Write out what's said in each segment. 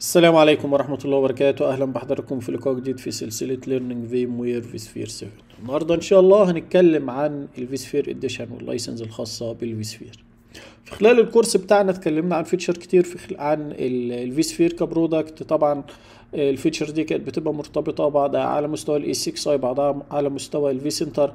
السلام عليكم ورحمة الله وبركاته أهلا بحضراتكم في لقاء جديد في سلسلة ليرنينج فيم وير في سفير 7 النهاردة إن شاء الله هنتكلم عن الفي سفير اديشن واللايسنس الخاصة بالفي سفير في خلال الكورس بتاعنا اتكلمنا عن فيتشر كتير في خل... عن الفي سفير كبرودكت طبعا الفيتشر دي كانت بتبقى مرتبطة بعضها على مستوى الاي 6 اي بعضها على مستوى الفي سنتر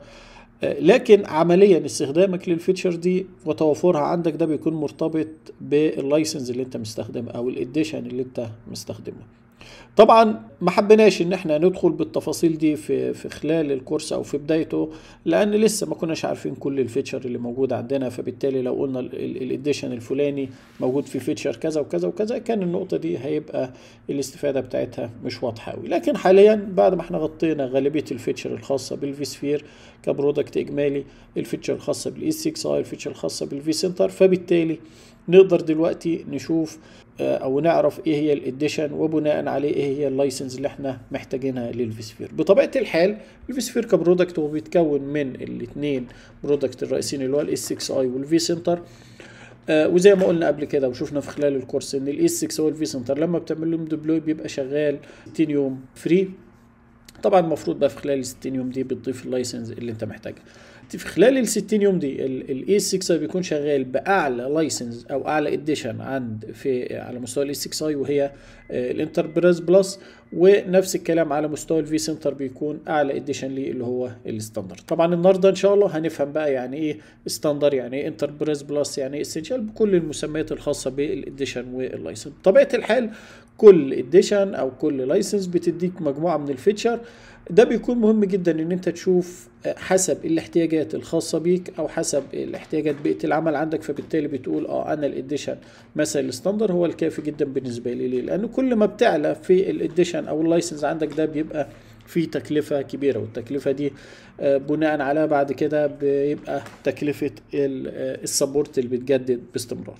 لكن عمليا استخدامك للفيتشر دي وتوفرها عندك ده بيكون مرتبط باللايسنس اللي انت مستخدمه او الاديشن اللي انت مستخدمه طبعا ما حبيناش ان احنا ندخل بالتفاصيل دي في في خلال الكورس او في بدايته لان لسه ما كناش عارفين كل الفيتشر اللي موجود عندنا فبالتالي لو قلنا الاديشن الفلاني موجود في فيتشر كذا وكذا وكذا كان النقطه دي هيبقى الاستفاده بتاعتها مش واضحه قوي لكن حاليا بعد ما احنا غطينا غالبيه الفيتشر الخاصه بالفي سفير كبرودكت اجمالي الفيتشر الخاصه بالاي 6 اي الفيتشر الخاصه بالفي سنتر فبالتالي نقدر دلوقتي نشوف او نعرف ايه هي الاديشن وبناء عليه ايه هي اللايسنس اللي احنا محتاجينها للفيسفير بطبيعه الحال الفيسفير كبرودكت هو بيتكون من الاثنين برودكت الرئيسيين اللي هو الاس 6 اي والفي سنتر آه وزي ما قلنا قبل كده وشفنا في خلال الكورس ان الاس 6 والفي سنتر لما بتعمل لهم ديبلوي بيبقى شغال 60 يوم فري طبعا المفروض بقى في خلال ال 60 يوم دي بتضيف اللايسنس اللي انت محتاجها في خلال ال 60 يوم دي الاي 6 بيكون شغال باعلى لايسنس او اعلى اديشن عند في على مستوى الاي 6 اي وهي الانتربرايز بلس ونفس الكلام على مستوى الفي سنتر بيكون اعلى اديشن ليه اللي هو الستاندرد طبعا النهارده ان شاء الله هنفهم بقى يعني ايه ستاندرد يعني ايه انتربرايز بلس يعني ايه اسينشال بكل المسميات الخاصه بالاديشن واللايسنس بطبيعه الحال كل اديشن او كل لايسنس بتديك مجموعه من الفيتشر ده بيكون مهم جدا ان انت تشوف حسب الاحتياجات الخاصه بيك او حسب الاحتياجات بيئه العمل عندك فبالتالي بتقول اه انا الاديشن مثلا الستاندر هو الكافي جدا بالنسبه لي ليه لان كل ما بتعلى في الاديشن او اللايسنس عندك ده بيبقى في تكلفة كبيرة والتكلفة دي بناء عليها بعد كده بيبقى تكلفة السبورت اللي بيتجدد باستمرار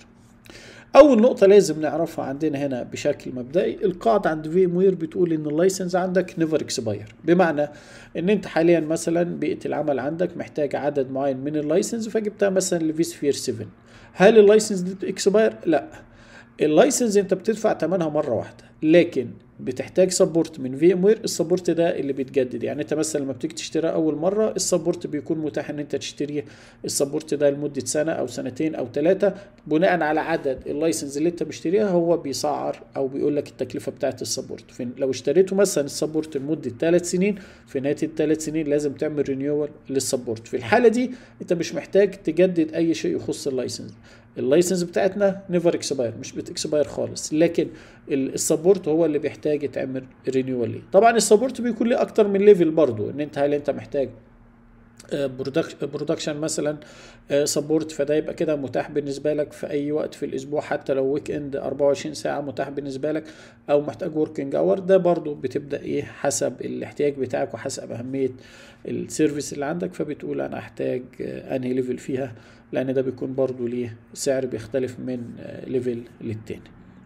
اول نقطه لازم نعرفها عندنا هنا بشكل مبدئي القاعده عند في وير بتقول ان اللايسنس عندك نيفر اكسباير بمعنى ان انت حاليا مثلا بيئه العمل عندك محتاج عدد معين من اللايسنس فجبتها مثلا لفي سفير 7 هل اللايسنس دي اكسباير لا اللايسنس انت بتدفع ثمنها مره واحده لكن بتحتاج سبورت من في ام وير السبورت ده اللي بيتجدد يعني انت مثلا لما بتيجي تشتريها اول مره السبورت بيكون متاح ان انت تشتريه السبورت ده لمده سنه او سنتين او ثلاثه بناء على عدد اللايسنس اللي انت مشتريها هو بيسعر او بيقول لك التكلفه بتاعت السبورت لو اشتريته مثلا السبورت لمده ثلاث سنين في نهايه الثلاث سنين لازم تعمل رينيوال للسبورت في الحاله دي انت مش محتاج تجدد اي شيء يخص اللايسنس اللايسنس بتاعتنا نيفر اكسباير مش بتكسباير خالص لكن السبورت هو اللي بيحتاج يتعمل رينيوال ليه طبعا السبورت بيكون ليه اكتر من ليفل برضو ان انت هل انت محتاج برودكشن مثلا سبورت فده يبقى كده متاح بالنسبه لك في اي وقت في الاسبوع حتى لو ويك اند 24 ساعه متاح بالنسبه لك او محتاج وركينج اور ده برضو بتبدا ايه حسب الاحتياج بتاعك وحسب اهميه السيرفيس اللي عندك فبتقول انا احتاج انهي ليفل فيها لان ده بيكون برضو ليه سعر بيختلف من ليفل للتاني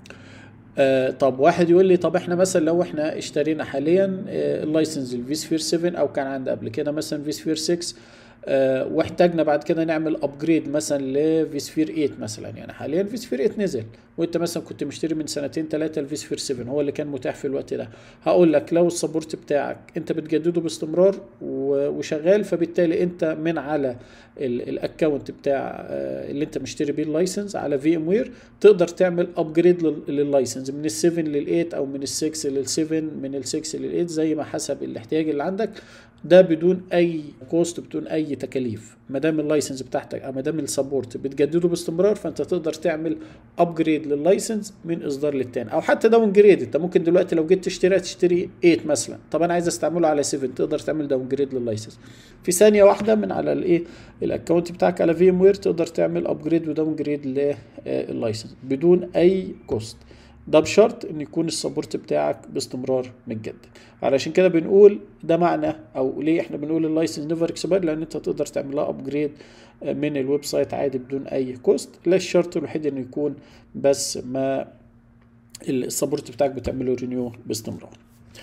آه طب واحد يقول لي طب احنا مثلا لو احنا اشترينا حاليا آه اللايسنس الفي سفير 7 او كان عند قبل كده مثلا في سفير 6 آه واحتاجنا بعد كده نعمل ابجريد مثلا لفي سفير 8 مثلا يعني حاليا في سفير 8 نزل وانت مثلا كنت مشتري من سنتين ثلاثه الفي سفير 7 هو اللي كان متاح في الوقت ده هقول لك لو السبورت بتاعك انت بتجدده باستمرار وشغال فبالتالي انت من على الاكونت بتاع اللي انت مشتري بيه اللايسنس على في ام وير تقدر تعمل ابجريد لللايسنس من ال7 لل8 او من ال6 لل7 من ال6 لل8 زي ما حسب الاحتياج اللي عندك ده بدون اي كوست بدون اي تكاليف ما دام اللايسنس بتاعتك او ما دام السبورت بتجدده باستمرار فانت تقدر تعمل ابجريد لللايسنس من اصدار للتاني او حتى داون جريد انت ممكن دلوقتي لو جيت تشتري تشتري 8 مثلا طب انا عايز استعمله على 7 تقدر تعمل داون جريد لللايسنس في ثانيه واحده من على الايه الاكونت بتاعك على في ام وير تقدر تعمل ابجريد وداون جريد لللايسنس بدون اي كوست ده بشرط ان يكون السبورت بتاعك باستمرار متجدد علشان كده بنقول ده معنى او ليه احنا بنقول اللايسنس نيفر اكسباير لان انت تقدر تعمل لها ابجريد من الويب سايت عادي بدون اي كوست لا الشرط الوحيد انه يكون بس ما السبورت بتاعك بتعمله رينيو باستمرار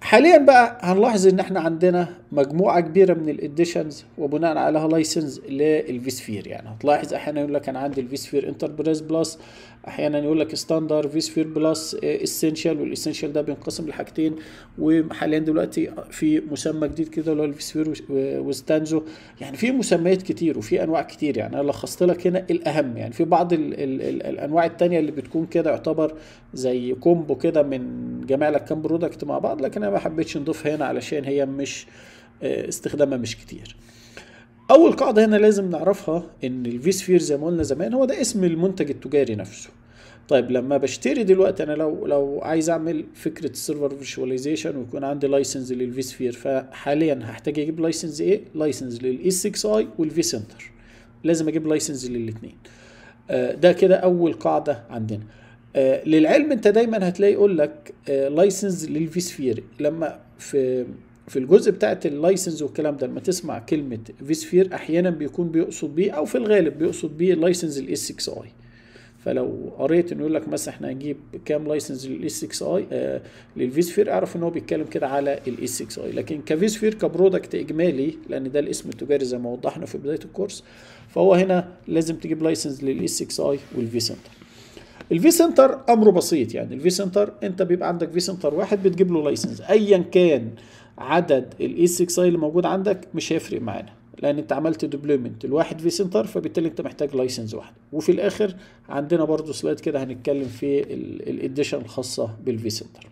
حاليا بقى هنلاحظ ان احنا عندنا مجموعه كبيره من الاديشنز وبناء عليها لايسنس للفيسفير يعني هتلاحظ احيانا يقول لك انا عندي الفيسفير انتربرايز بلس احيانا يقول لك ستاندر فيسفير بلس اسينشال والاسينشال ده بينقسم لحاجتين وحاليا دلوقتي في مسمى جديد كده اللي هو الفيسفير وستانزو يعني في مسميات كتير وفي انواع كتير يعني انا لخصت لك هنا الاهم يعني في بعض ال ال ال الانواع التانية اللي بتكون كده يعتبر زي كومبو كده من جمع لك كام برودكت مع بعض لكن انا ما حبيتش نضيفها هنا علشان هي مش استخدامها مش كتير اول قاعده هنا لازم نعرفها ان الفيسفير زي ما قلنا زمان هو ده اسم المنتج التجاري نفسه طيب لما بشتري دلوقتي انا لو لو عايز اعمل فكره السيرفر فيرتشواليزيشن ويكون عندي لايسنس للفيسفير فحاليا هحتاج اجيب لايسنس ايه لايسنس للاي 6 اي والفي سنتر لازم اجيب لايسنس للاثنين آه ده كده اول قاعده عندنا آه للعلم انت دايما هتلاقي يقول لك آه لايسنس للفيسفير لما في في الجزء بتاعت اللايسنس والكلام ده لما تسمع كلمه فيسفير احيانا بيكون بيقصد بيه او في الغالب بيقصد بيه لايسنس الاس 6 اي فلو قريت انه يقول لك مثلا احنا هنجيب كام لايسنس للاس 6 اي آه للفيسفير اعرف ان هو بيتكلم كده على الاس 6 اي لكن كفيسفير كبرودكت اجمالي لان ده الاسم التجاري زي ما وضحنا في بدايه الكورس فهو هنا لازم تجيب لايسنس للاس 6 اي والفي سنتر الفي سنتر امره بسيط يعني الفي سنتر انت بيبقى عندك في سنتر واحد بتجيب له لايسنس ايا كان عدد الاي 6 اي اللي موجود عندك مش هيفرق معانا لان انت عملت ديبلويمنت الواحد في سنتر فبالتالي انت محتاج لايسنس واحد وفي الاخر عندنا برضو سلايد كده هنتكلم في الاديشن الخاصه بالفي سنتر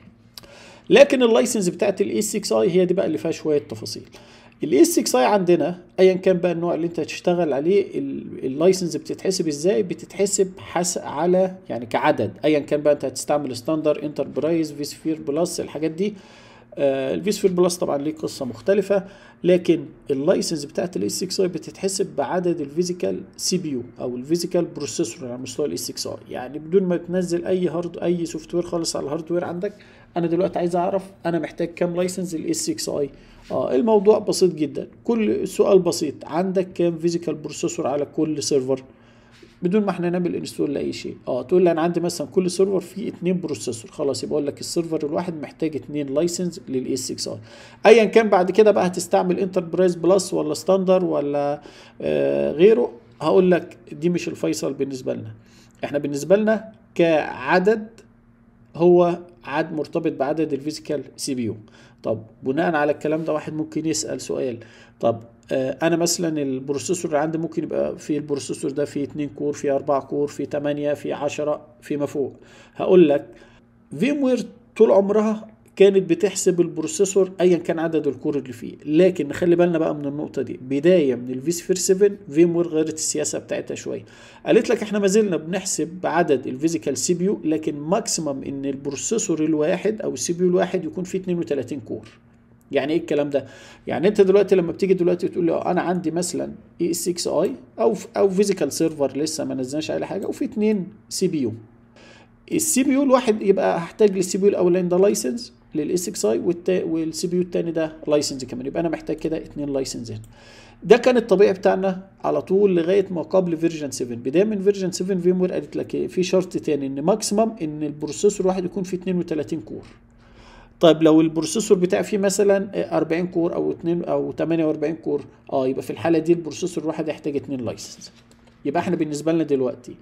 لكن اللايسنس بتاعت الاي 6 اي هي دي بقى اللي فيها شويه تفاصيل الاي 6 اي عندنا ايا كان بقى النوع اللي انت هتشتغل عليه اللايسنس بتتحسب ازاي بتتحسب حس على يعني كعدد ايا كان بقى انت هتستعمل ستاندر انتربرايز فيسفير بلس الحاجات دي آه الفيسفير بلس طبعا ليه قصه مختلفه لكن اللايسنس بتاعت الاي 6 اي بتتحسب بعدد الفيزيكال سي بي يو او الفيزيكال بروسيسور على مستوى الاي 6 اي يعني بدون ما تنزل اي هارد اي سوفت وير خالص على الهاردوير عندك انا دلوقتي عايز اعرف انا محتاج كام لايسنس للاي 6 اي اه الموضوع بسيط جدا كل سؤال بسيط عندك كام فيزيكال بروسيسور على كل سيرفر بدون ما احنا نعمل انستول لاي شيء اه تقول لي انا عندي مثلا كل سيرفر فيه اتنين بروسيسور خلاص يبقى اقول لك السيرفر الواحد محتاج اتنين لايسنس للاي 6 اي ايا كان بعد كده بقى هتستعمل انتربرايز بلس ولا ستاندر ولا آه غيره هقول لك دي مش الفيصل بالنسبه لنا احنا بالنسبه لنا كعدد هو عد مرتبط بعدد الفيزيكال سي بي يو طب بناء على الكلام ده واحد ممكن يسال سؤال طب آه انا مثلا البروسيسور اللي عندي ممكن يبقى في البروسيسور ده فيه 2 كور فيه 4 كور فيه 8 فيه 10 فيما فوق هقول لك فيم وير طول عمرها كانت بتحسب البروسيسور ايا كان عدد الكور اللي فيه لكن نخلي بالنا بقى من النقطه دي بدايه من الفيسفير 7 فيم وير غيرت السياسه بتاعتها شويه قالت لك احنا ما زلنا بنحسب بعدد الفيزيكال سي بي يو لكن ماكسيمم ان البروسيسور الواحد او السي بي يو الواحد يكون فيه 32 كور يعني ايه الكلام ده يعني انت دلوقتي لما بتيجي دلوقتي تقول لي انا عندي مثلا اي 6 اي او او فيزيكال سيرفر لسه ما نزلناش عليه حاجه وفي اثنين سي بي يو السي بي يو الواحد يبقى هحتاج للسي بي يو الاولاني ده لايسنس للاي 6 اي والسي بي يو الثاني ده لايسنس كمان يبقى انا محتاج كده اثنين لايسنس هنا ده كان الطبيعي بتاعنا على طول لغايه ما قبل فيرجن 7 بدايه من فيرجن 7 فيم وير قالت لك في شرط تاني ان ماكسيمم ان البروسيسور الواحد يكون فيه 32 كور طيب لو البروسيسور بتاعي فيه مثلا 40 كور او 2 او 48 كور اه يبقى في الحاله دي البروسيسور الواحد يحتاج 2 لايسنس يبقى احنا بالنسبه لنا دلوقتي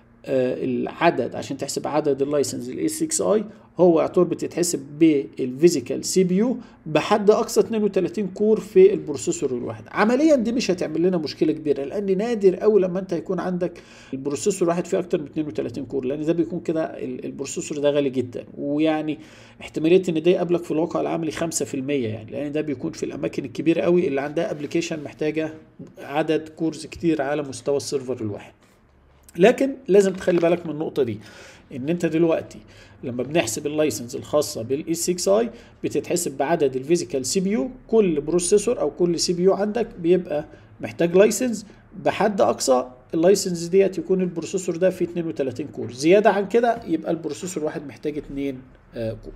آه العدد عشان تحسب عدد اللايسنس الاي 6 اي هو يعتبر بتتحسب بالفيزيكال سي بي يو بحد اقصى 32 كور في البروسيسور الواحد عمليا دي مش هتعمل لنا مشكله كبيره لان نادر قوي لما انت يكون عندك البروسيسور الواحد فيه اكتر من 32 كور لان ده بيكون كده البروسيسور ده غالي جدا ويعني احتماليه ان ده يقابلك في الواقع العملي 5% يعني لان ده بيكون في الاماكن الكبيره قوي اللي عندها ابلكيشن محتاجه عدد كورز كتير على مستوى السيرفر الواحد لكن لازم تخلي بالك من النقطه دي ان انت دلوقتي لما بنحسب اللايسنس الخاصه بالاي 6 اي بتتحسب بعدد الفيزيكال سي بي يو كل بروسيسور او كل سي بي يو عندك بيبقى محتاج لايسنس بحد اقصى اللايسنس ديت يكون البروسيسور ده فيه 32 كور زياده عن كده يبقى البروسيسور واحد محتاج 2 آه كور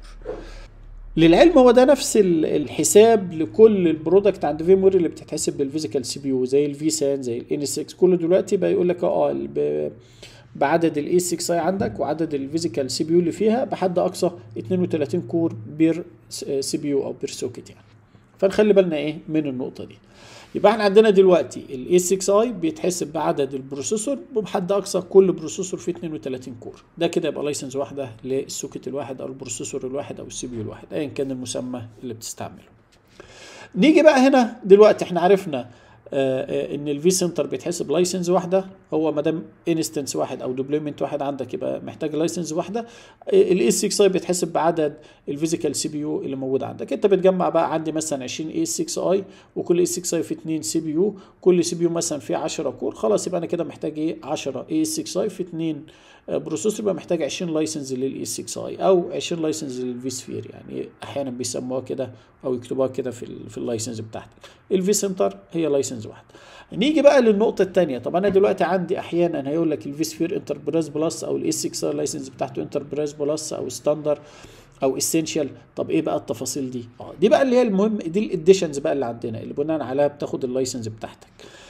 للعلم هو ده نفس الحساب لكل البرودكت عند فيم وير اللي بتتحسب بالفيزيكال سي بي يو زي الفي سان زي الان 6 كله دلوقتي بقى يقول لك اه بعدد الاي 6 اي عندك وعدد الفيزيكال سي بي يو اللي فيها بحد اقصى 32 كور بير سي بي يو او بير سوكت يعني فنخلي بالنا ايه من النقطه دي يبقى احنا عندنا دلوقتي الاي 6 اي بيتحسب بعدد البروسيسور وبحد اقصى كل بروسيسور فيه 32 كور ده كده يبقى لايسنس واحده للسوكت الواحد او البروسيسور الواحد او السي بي يو الواحد ايا كان المسمى اللي بتستعمله نيجي بقى هنا دلوقتي احنا عرفنا آه ان الفي سنتر بيتحسب لايسنس واحده هو ما دام انستنس واحد او ديبلويمنت واحد عندك يبقى محتاج لايسنس واحده الاي 6 اي بيتحسب بعدد الفيزيكال سي بي يو اللي موجود عندك انت بتجمع بقى عندي مثلا 20 اي 6 اي وكل اي 6 اي في 2 سي بي يو كل سي بي يو مثلا فيه 10 كور خلاص يبقى انا كده محتاج ايه 10 اي 6 اي في 2 بروسيسور يبقى محتاج 20 لايسنس للاي 6 اي او 20 لايسنس للفي سفير يعني احيانا بيسموها كده او يكتبوها كده في ال في اللايسنس بتاعتك الفي سنتر هي لايسنس واحد نيجي بقى للنقطة الثانية طب أنا دلوقتي عندي أحيانا هيقول لك الفي سفير انتربرايز بلس أو الاي 6 اي لايسنس بتاعته انتربرايز بلس أو ستاندر او اسينشال طب ايه بقى التفاصيل دي اه دي بقى اللي هي المهم دي الاديشنز بقى اللي عندنا اللي بناء عليها بتاخد اللايسنس بتاعتك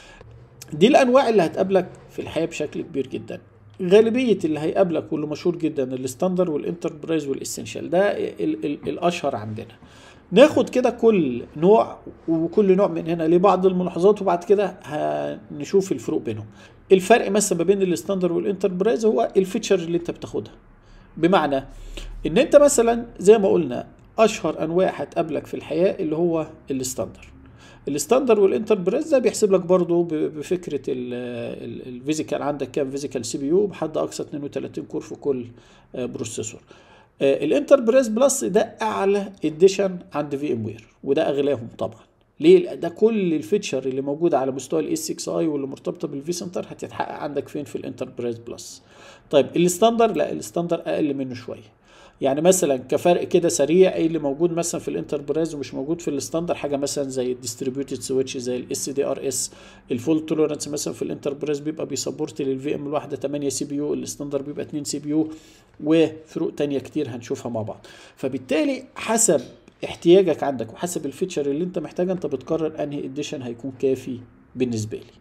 دي الانواع اللي هتقابلك في الحياه بشكل كبير جدا غالبيه اللي هيقابلك واللي مشهور جدا الستاندر والانتربرايز والاسينشال ده ال ال الاشهر عندنا ناخد كده كل نوع وكل نوع من هنا ليه بعض الملاحظات وبعد كده هنشوف الفروق بينهم الفرق مثلا ما بين الستاندر والانتربرايز هو الفيتشر اللي انت بتاخدها بمعنى ان انت مثلا زي ما قلنا اشهر انواع هتقابلك في الحياه اللي هو الستاندر الستاندر والانتربرايز ده بيحسب لك برضه بفكره الفيزيكال عندك كام فيزيكال سي بي يو بحد اقصى 32 كور في كل بروسيسور الانتربرايز بلس ده اعلى اديشن عند في ام وير وده اغلاهم طبعا ليه ده كل الفيتشر اللي موجوده على مستوى الاس 6 اي واللي مرتبطه بالفي سنتر هتتحقق عندك فين في الانتربرايز بلس طيب الستاندر لا الستاندر اقل منه شويه يعني مثلا كفرق كده سريع ايه اللي موجود مثلا في الانتربرايز ومش موجود في الستاندر حاجه مثلا زي الديستريبيوتد سويتش زي الاس دي ار اس الفول توليرانس مثلا في الانتربرايز بيبقى بيسبورت للفي ام الواحده 8 سي بي يو الستاندر بيبقى 2 سي بي يو وفروق تانية كتير هنشوفها مع بعض فبالتالي حسب احتياجك عندك وحسب الفيتشر اللي انت محتاجها انت بتقرر انهي اديشن هيكون كافي بالنسبه لي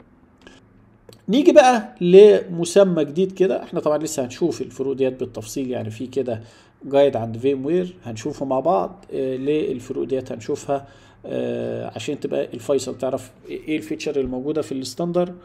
نيجي بقى لمسمى جديد كده احنا طبعا لسه هنشوف الفروق ديت بالتفصيل يعني في كده جايد عند فيم وير هنشوفه مع بعض اه ليه الفروق ديت هنشوفها اه عشان تبقى الفيصل تعرف ايه الفيتشر اللي موجوده في الستاندر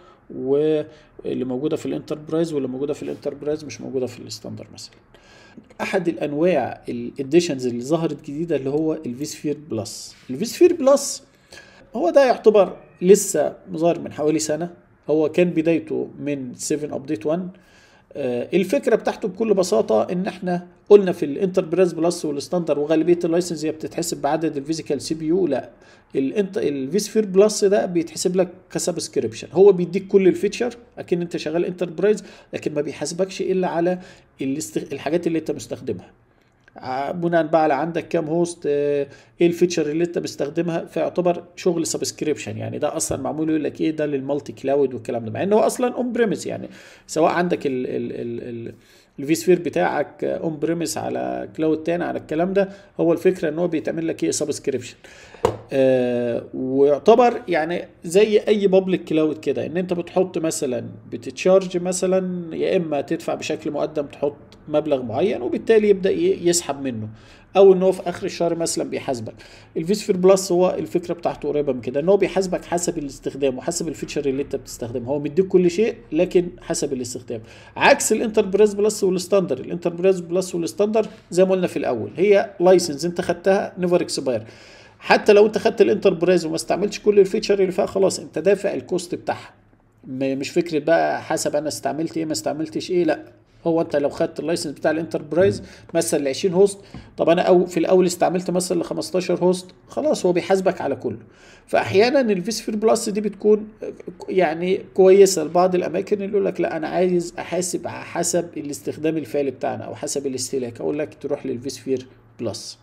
واللي موجوده في الانتربرايز واللي موجوده في الانتربرايز مش موجوده في الستاندر مثلا احد الانواع الاديشنز اللي ظهرت جديده اللي هو الفيسفير بلس الفيسفير بلس هو ده يعتبر لسه ظاهر من حوالي سنه هو كان بدايته من 7 ابديت 1 آه الفكره بتاعته بكل بساطه ان احنا قلنا في الانتربرايز بلس والستاندر وغالبيه اللايسنس هي بتتحسب بعدد الفيزيكال سي بي يو لا الانت الفيسفير بلس ده بيتحسب لك كسبسكريبشن هو بيديك كل الفيتشر اكن انت شغال انتربرايز لكن ما بيحاسبكش الا على الاستغ... الحاجات اللي انت مستخدمها بناء بقى على عندك كام هوست ايه الفيتشر اللي انت بتستخدمها فيعتبر شغل سبسكريبشن يعني ده اصلا معمول يقول لك ايه ده للمالتي كلاود والكلام ده مع ان هو اصلا اون بريمس يعني سواء عندك ال ال ال ال الفي سفير بتاعك اون بريمس على كلاود تاني على الكلام ده هو الفكره ان هو بيتعمل لك ايه سبسكريبشن آه ويعتبر يعني زي اي بابليك كلاود كده ان انت بتحط مثلا بتتشارج مثلا يا اما تدفع بشكل مقدم تحط مبلغ معين وبالتالي يبدا يسحب منه او ان هو في اخر الشهر مثلا بيحاسبك الفيسفير بلس هو الفكره بتاعته قريبه من كده ان هو بيحاسبك حسب الاستخدام وحسب الفيتشر اللي انت بتستخدمه هو مديك كل شيء لكن حسب الاستخدام عكس الانتربرايز بلس والستاندر الانتربرايز بلس والستاندر زي ما قلنا في الاول هي لايسنس انت خدتها نيفر اكسباير حتى لو انت خدت الانتربرايز وما استعملتش كل الفيتشر اللي فيها خلاص انت دافع الكوست بتاعها مش فكره بقى حسب انا استعملت ايه ما استعملتش ايه لا هو انت لو خدت اللايسنس بتاع الانتربرايز مثلا ل 20 هوست طب انا أو في الاول استعملت مثلا ل 15 هوست خلاص هو بيحاسبك على كله فاحيانا الفيسفير بلس دي بتكون يعني كويسه لبعض الاماكن اللي يقول لك لا انا عايز احاسب على حسب الاستخدام الفعلي بتاعنا او حسب الاستهلاك اقول لك تروح للفيسفير بلس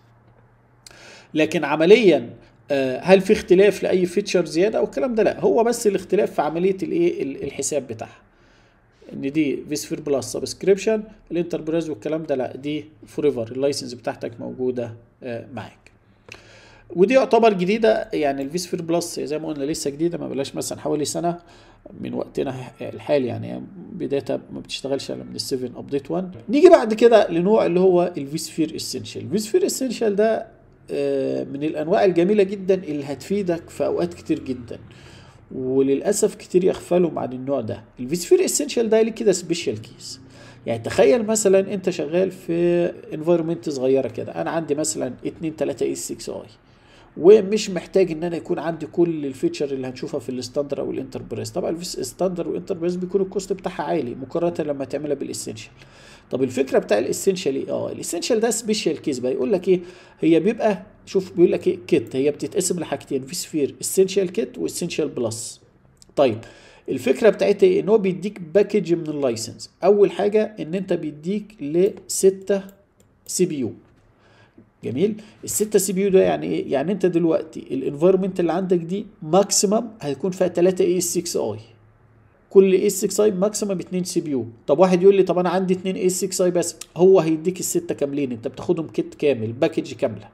لكن عمليا هل في اختلاف لاي فيتشر زياده او الكلام ده لا هو بس الاختلاف في عمليه الايه الحساب بتاعها ان دي فيسفير بلس سبسكريبشن الانتربرايز والكلام ده لا دي فور ايفر اللايسنس بتاعتك موجوده معاك ودي يعتبر جديده يعني الفي سفير بلس زي ما قلنا لسه جديده ما بلاش مثلا حوالي سنه من وقتنا الحالي يعني بدايتها ما بتشتغلش الا من ال7 ابديت 1 نيجي بعد كده لنوع اللي هو الفي سفير اسينشال الفي سفير اسينشال ده آه، من الانواع الجميله جدا اللي هتفيدك في اوقات كتير جدا وللاسف كتير يغفلوا عن النوع ده الفي سفير اسينشال ده ليه كده سبيشال كيس يعني تخيل مثلا انت شغال في انفايرمنت صغيره كده انا عندي مثلا 2 3 اي 6 اي ومش محتاج ان انا يكون عندي كل الفيتشر اللي هنشوفها في الستاندر او الانتربريز طبعا الستاندر والانتربريز بيكون الكوست بتاعها عالي مقارنه لما تعملها بالاسينشال طب الفكره بتاع الاسينشال ايه اه الاسينشال ده سبيشال كيس بقى يقول لك ايه هي بيبقى شوف بيقول لك ايه كيت هي بتتقسم لحاجتين في سفير اسينشال كيت واسينشال بلس طيب الفكره بتاعتها ايه ان هو بيديك باكج من اللايسنس اول حاجه ان انت بيديك لستة سي بي يو جميل الستة سي بي يو ده يعني ايه يعني انت دلوقتي الانفايرمنت اللي عندك دي ماكسيمم هيكون فيها 3 اي 6 اي كل اي 6 اي ماكسيمم 2 سي بي يو طب واحد يقول لي طب انا عندي 2 اي 6 اي بس هو هيديك الستة كاملين انت بتاخدهم كيت كامل باكج كامله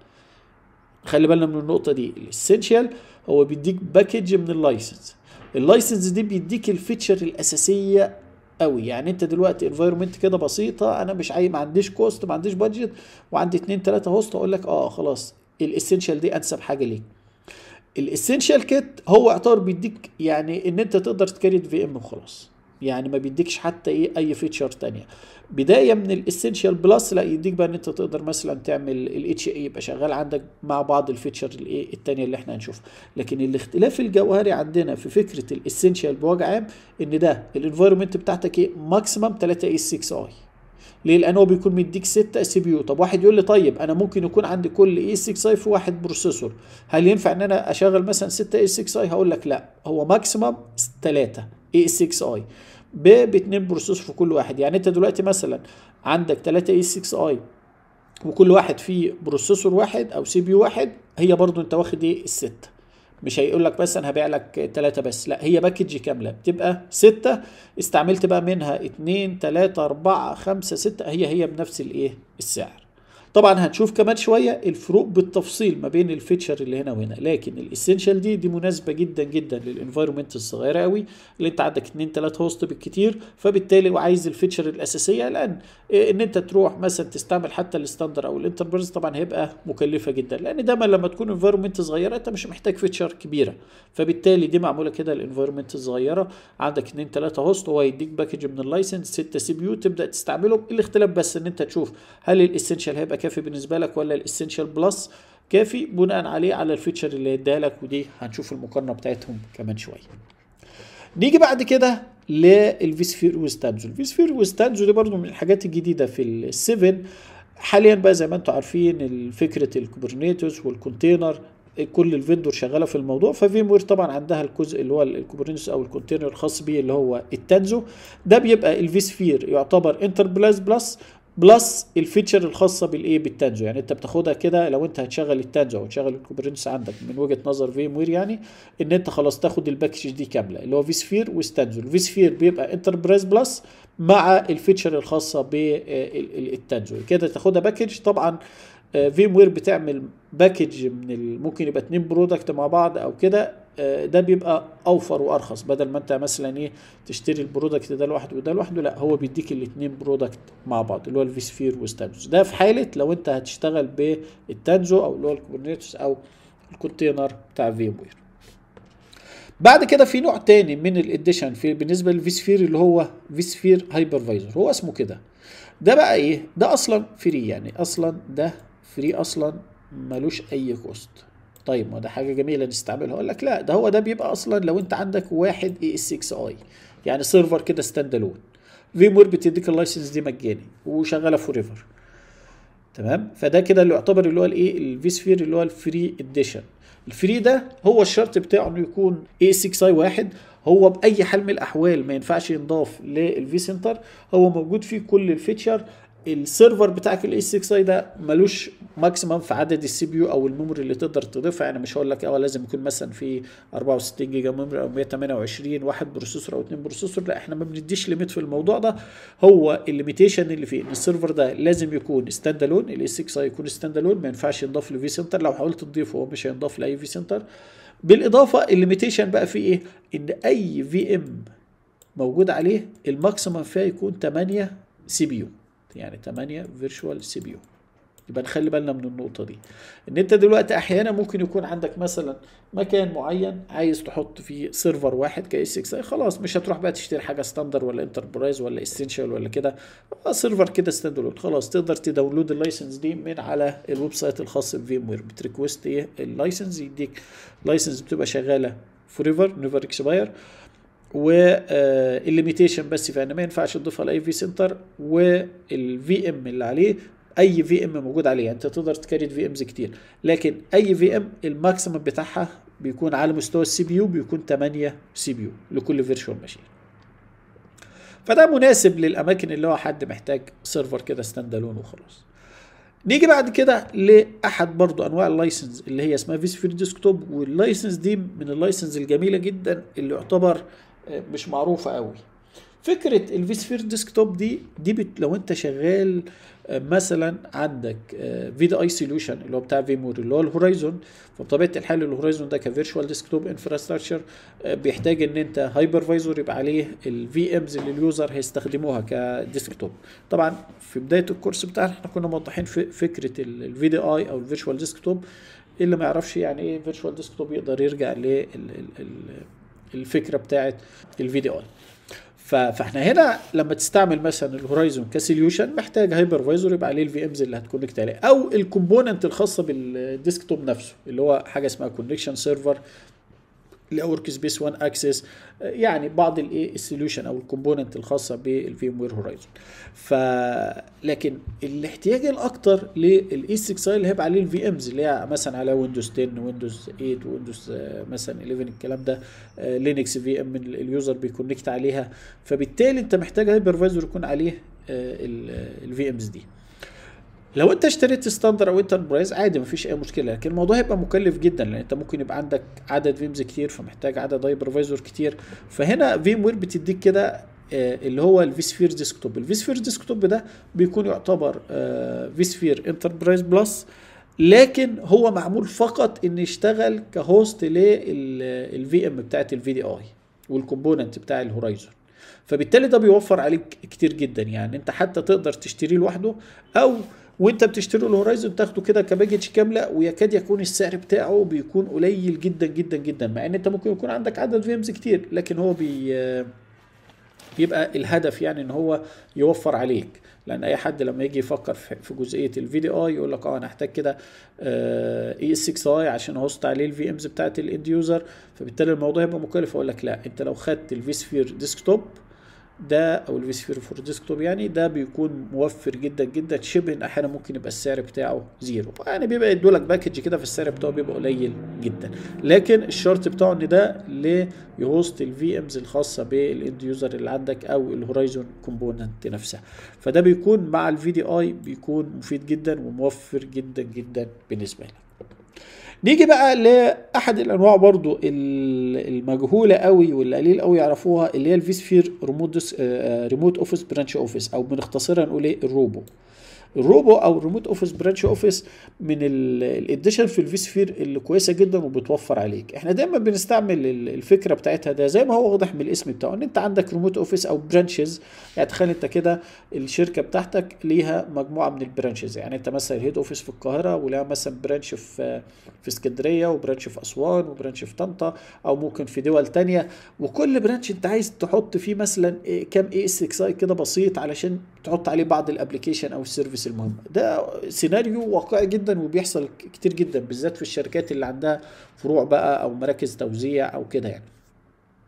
خلي بالنا من النقطه دي الاسينشال هو بيديك باكج من اللايسنس اللايسنس دي بيديك الفيتشر الاساسيه قوي يعني انت دلوقتي انفايرمنت كده بسيطه انا مش عاي ما عنديش كوست ما عنديش بادجت وعندي اتنين تلاته هوست اقول لك اه خلاص الاسينشال دي انسب حاجه ليك الاسينشال كيت هو اعتبر بيديك يعني ان انت تقدر تكريت في ام وخلاص يعني ما بيديكش حتى ايه اي فيتشر تانية بدايه من الاسينشال بلس لا يديك بقى ان انت تقدر مثلا تعمل الاتش اي يبقى شغال عندك مع بعض الفيتشر الايه التانية اللي احنا هنشوفها لكن الاختلاف الجوهري عندنا في فكره الاسينشال بوجه عام ان ده الانفايرمنت بتاعتك ايه ماكسيمم 3 اي 6 اي ليه؟ لان هو بيكون مديك 6 سي بي يو، طب واحد يقول لي طيب انا ممكن يكون عندي كل اي 6 اي في واحد بروسيسور، هل ينفع ان انا اشغل مثلا 6 اي 6 اي؟ هقول لك لا، هو ماكسيمم 3 اي 6 اي باثنين بروسيسور في كل واحد، يعني انت دلوقتي مثلا عندك 3 اي 6 اي وكل واحد فيه بروسيسور واحد او سي بي يو واحد هي برضو انت واخد ايه الستة مش هيقول لك مثلا هبيع لك ثلاثة بس لا هي باكج كاملة بتبقى ستة استعملت بقى منها اتنين تلاتة أربعة خمسة ستة هي هي بنفس الايه السعر طبعا هنشوف كمان شويه الفروق بالتفصيل ما بين الفيتشر اللي هنا وهنا لكن الاسينشال دي دي مناسبه جدا جدا للانفايرمنت الصغيره قوي اللي انت عندك 2 3 هوست بالكتير فبالتالي وعايز الفيتشر الاساسيه لان ان انت تروح مثلا تستعمل حتى الستاندر او الانتربريز طبعا هيبقى مكلفه جدا لان دايما لما تكون انفايرمنت صغيره انت مش محتاج فيتشر كبيره فبالتالي دي معموله كده الانفايرمنت الصغيره عندك 2 3 هوست هو يديك باكج من اللايسنس 6 سي بي يو تبدا تستعملهم الاختلاف بس ان انت تشوف هل الاسينشال هيبقى كافي بالنسبه لك ولا الاسينشال بلس كافي بناء عليه على الفيتشر اللي اداها لك ودي هنشوف المقارنه بتاعتهم كمان شويه نيجي بعد كده للفيسفير وستانزو الفيسفير وستانزو دي برضو من الحاجات الجديده في ال7 حاليا بقى زي ما انتم عارفين فكره الكوبرنيتوس والكونتينر كل الفيندور شغاله في الموضوع ففيم وير طبعا عندها الجزء اللي هو الكوبرنيتوس او الكونتينر الخاص بيه اللي هو التانزو ده بيبقى الفيسفير يعتبر انتربلايز بلس بلس الفيتشر الخاصه بالايه بالتانزو يعني انت بتاخدها كده لو انت هتشغل التانزو او تشغل الكوبرنس عندك من وجهه نظر فيم وير يعني ان انت خلاص تاخد الباكج دي كامله اللي هو في سفير وستانزو الفي سفير بيبقى انتربرايز بلس مع الفيتشر الخاصه بالتانزو كده تاخدها باكج طبعا فيم وير بتعمل باكج من ممكن يبقى اتنين برودكت مع بعض او كده ده بيبقى اوفر وارخص بدل ما انت مثلا ايه تشتري البرودكت ده لوحده وده لوحده لا هو بيديك الاثنين برودكت مع بعض اللي هو الفي سفير وستانزو ده في حاله لو انت هتشتغل بالتانزو او اللي هو الكوبرنيتوس او الكونتينر بتاع فيم وير بعد كده في نوع تاني من الاديشن في بالنسبه للفي سفير اللي هو في سفير هايبرفايزر هو اسمه كده ده بقى ايه ده اصلا فري يعني اصلا ده فري اصلا ملوش اي كوست طيب ما ده حاجه جميله نستعملها اقول لك لا ده هو ده بيبقى اصلا لو انت عندك واحد اي اس 6 اي يعني سيرفر كده ستاند الون فيم وير بتديك اللايسنس دي مجاني وشغاله فور ايفر تمام فده كده اللي يعتبر اللي هو الايه الفي سفير اللي هو الفري اديشن الفري ده هو الشرط بتاعه انه يكون اي اس 6 اي واحد هو باي حال من الاحوال ما ينفعش ينضاف للفي سنتر هو موجود فيه كل الفيتشر السيرفر بتاعك الاي 6 اي ده ملوش ماكسيمم في عدد السي بي يو او الميموري اللي تقدر تضيفها يعني مش هقول لك اه لازم يكون مثلا في 64 جيجا ميموري او 128 واحد بروسيسور او اثنين بروسيسور لا احنا ما بنديش ليميت في الموضوع ده هو الليميتيشن اللي فيه ان السيرفر ده لازم يكون ستاند الون الاي 6 اي يكون ستاند الون ما ينفعش ينضاف لفي سنتر لو حاولت تضيفه هو مش هينضاف لاي في سنتر بالاضافه الليميتيشن بقى فيه ايه ان اي في ام موجود عليه الماكسيمم فيها يكون 8 سي بي يو يعني 8 فيرتشوال سي بي يو يبقى نخلي بالنا من النقطة دي ان انت دلوقتي احيانا ممكن يكون عندك مثلا مكان معين عايز تحط فيه سيرفر واحد كاي 6 اي خلاص مش هتروح بقى تشتري حاجة ستاندر ولا انتربرايز ولا اسينشال ولا كده سيرفر كده ستاند الون خلاص تقدر تداونلود اللايسنس دي من على الويب سايت الخاص بفيم وير بتريكوست ايه اللايسنس يديك لايسنس بتبقى شغالة فور ايفر نيفر اكسباير والليميتيشن بس في ان ما ينفعش تضيفها لاي في سنتر والفي ام اللي عليه اي في ام موجود عليه يعني انت تقدر تكريت في امز كتير لكن اي في ام الماكسيمم بتاعها بيكون على مستوى السي بي يو بيكون 8 سي بي يو لكل فيرتشوال ماشين فده مناسب للاماكن اللي هو حد محتاج سيرفر كده ستاند الون وخلاص نيجي بعد كده لاحد برضو انواع اللايسنس اللي هي اسمها فيسفير ديسكتوب واللايسنس دي من اللايسنس الجميله جدا اللي يعتبر مش معروفه قوي فكره الفيسفير ديسكتوب دي دي بت لو انت شغال مثلا عندك في دي اي سوليوشن اللي هو بتاع فيمور اللي هو الهورايزون فبطبيعه الحال الهورايزون ده كفيرتشوال ديسكتوب انفراستراكشر بيحتاج ان انت هايبرفايزر يبقى عليه الفي امز اللي اليوزر هيستخدموها كديسكتوب طبعا في بدايه الكورس بتاعنا احنا كنا موضحين فكره الفي دي اي او الفيرتشوال ديسكتوب اللي ما يعرفش يعني ايه فيرتشوال ديسكتوب يقدر يرجع للفكره بتاعه الفي دي اي فاحنا هنا لما تستعمل مثلا الهورايزون كسوليوشن محتاج هايبرفايزر يبقى عليه الفي امز اللي هتكونكت عليه او الكومبوننت الخاصه بالديسكتوب نفسه اللي هو حاجه اسمها كونكشن سيرفر ورك سبيس 1 اكسس يعني بعض الايه السوليوشن او الكومبوننت الخاصه بالفيم وير هورايزون ف لكن الاحتياج الاكتر للاي 6 اي اللي هيبقى عليه الفي امز اللي هي مثلا على ويندوز 10 ويندوز 8 ويندوز مثلا 11 الكلام ده لينكس في ام اليوزر بيكونكت عليها فبالتالي انت محتاج هايبرفايزر يكون عليه الفي امز دي لو انت اشتريت ستاندر او انتربرايز عادي مفيش اي مشكله لكن الموضوع هيبقى مكلف جدا لان انت ممكن يبقى عندك عدد فيمز كتير فمحتاج عدد هايبرفايزر كتير فهنا فيم وير بتديك كده اللي هو الفيسفير ديسكتوب الفيسفير ديسكتوب ده بيكون يعتبر فيسفير انتربرايز بلس لكن هو معمول فقط ان يشتغل كهوست للفي ام بتاعت الفي دي اي والكومبوننت بتاع الهورايزون فبالتالي ده بيوفر عليك كتير جدا يعني انت حتى تقدر تشتريه لوحده او وانت بتشتري الهورايزون تاخده كده كباكج كامله ويكاد يكون السعر بتاعه بيكون قليل جدا جدا جدا مع ان انت ممكن يكون عندك عدد فيمز كتير لكن هو بي بيبقى الهدف يعني ان هو يوفر عليك لان اي حد لما يجي يفكر في جزئيه الفي دي اي يقول لك اه انا هحتاج كده اي اس 6 اي عشان هوست عليه الفي امز بتاعت الاند يوزر فبالتالي الموضوع يبقى مكلف اقول لك لا انت لو خدت الفي سفير ديسكتوب ده او الفي سفير فور ديسكتوب يعني ده بيكون موفر جدا جدا شبه ان احيانا ممكن يبقى السعر بتاعه زيرو يعني بيبقى يدوا لك باكج كده في السعر بتاعه بيبقى قليل جدا لكن الشرط بتاعه ان ده ليهوست الفي امز الخاصه بالاند يوزر اللي عندك او الهورايزون كومبوننت نفسها فده بيكون مع الفي دي اي بيكون مفيد جدا وموفر جدا جدا بالنسبه لك نيجي بقى لاحد الانواع برضو المجهوله قوي واللي قليل قوي يعرفوها اللي هي الفيسفير ريموت ريموت اوفيس برانش اوفيس او بنختصرها نقول ايه الروبو الروبو او الريموت اوفيس برانش اوفيس من الاديشن في الفيسفير اللي كويسه جدا وبتوفر عليك احنا دايما بنستعمل الفكره بتاعتها ده زي ما هو واضح من الاسم بتاعه ان انت عندك ريموت اوفيس او برانشز يعني تخيل انت كده الشركه بتاعتك ليها مجموعه من البرانشز يعني انت مثلا الهيد اوفيس في القاهره ولها مثلا برانش في في اسكندريه وبرانش في اسوان وبرانش في طنطا او ممكن في دول تانية وكل برانش انت عايز تحط فيه مثلا كام اي اس اكس اي كده بسيط علشان تحط عليه بعض الابلكيشن او السيرفيس المهم ده سيناريو واقعي جدا وبيحصل كتير جدا بالذات في الشركات اللي عندها فروع بقى او مراكز توزيع او كده يعني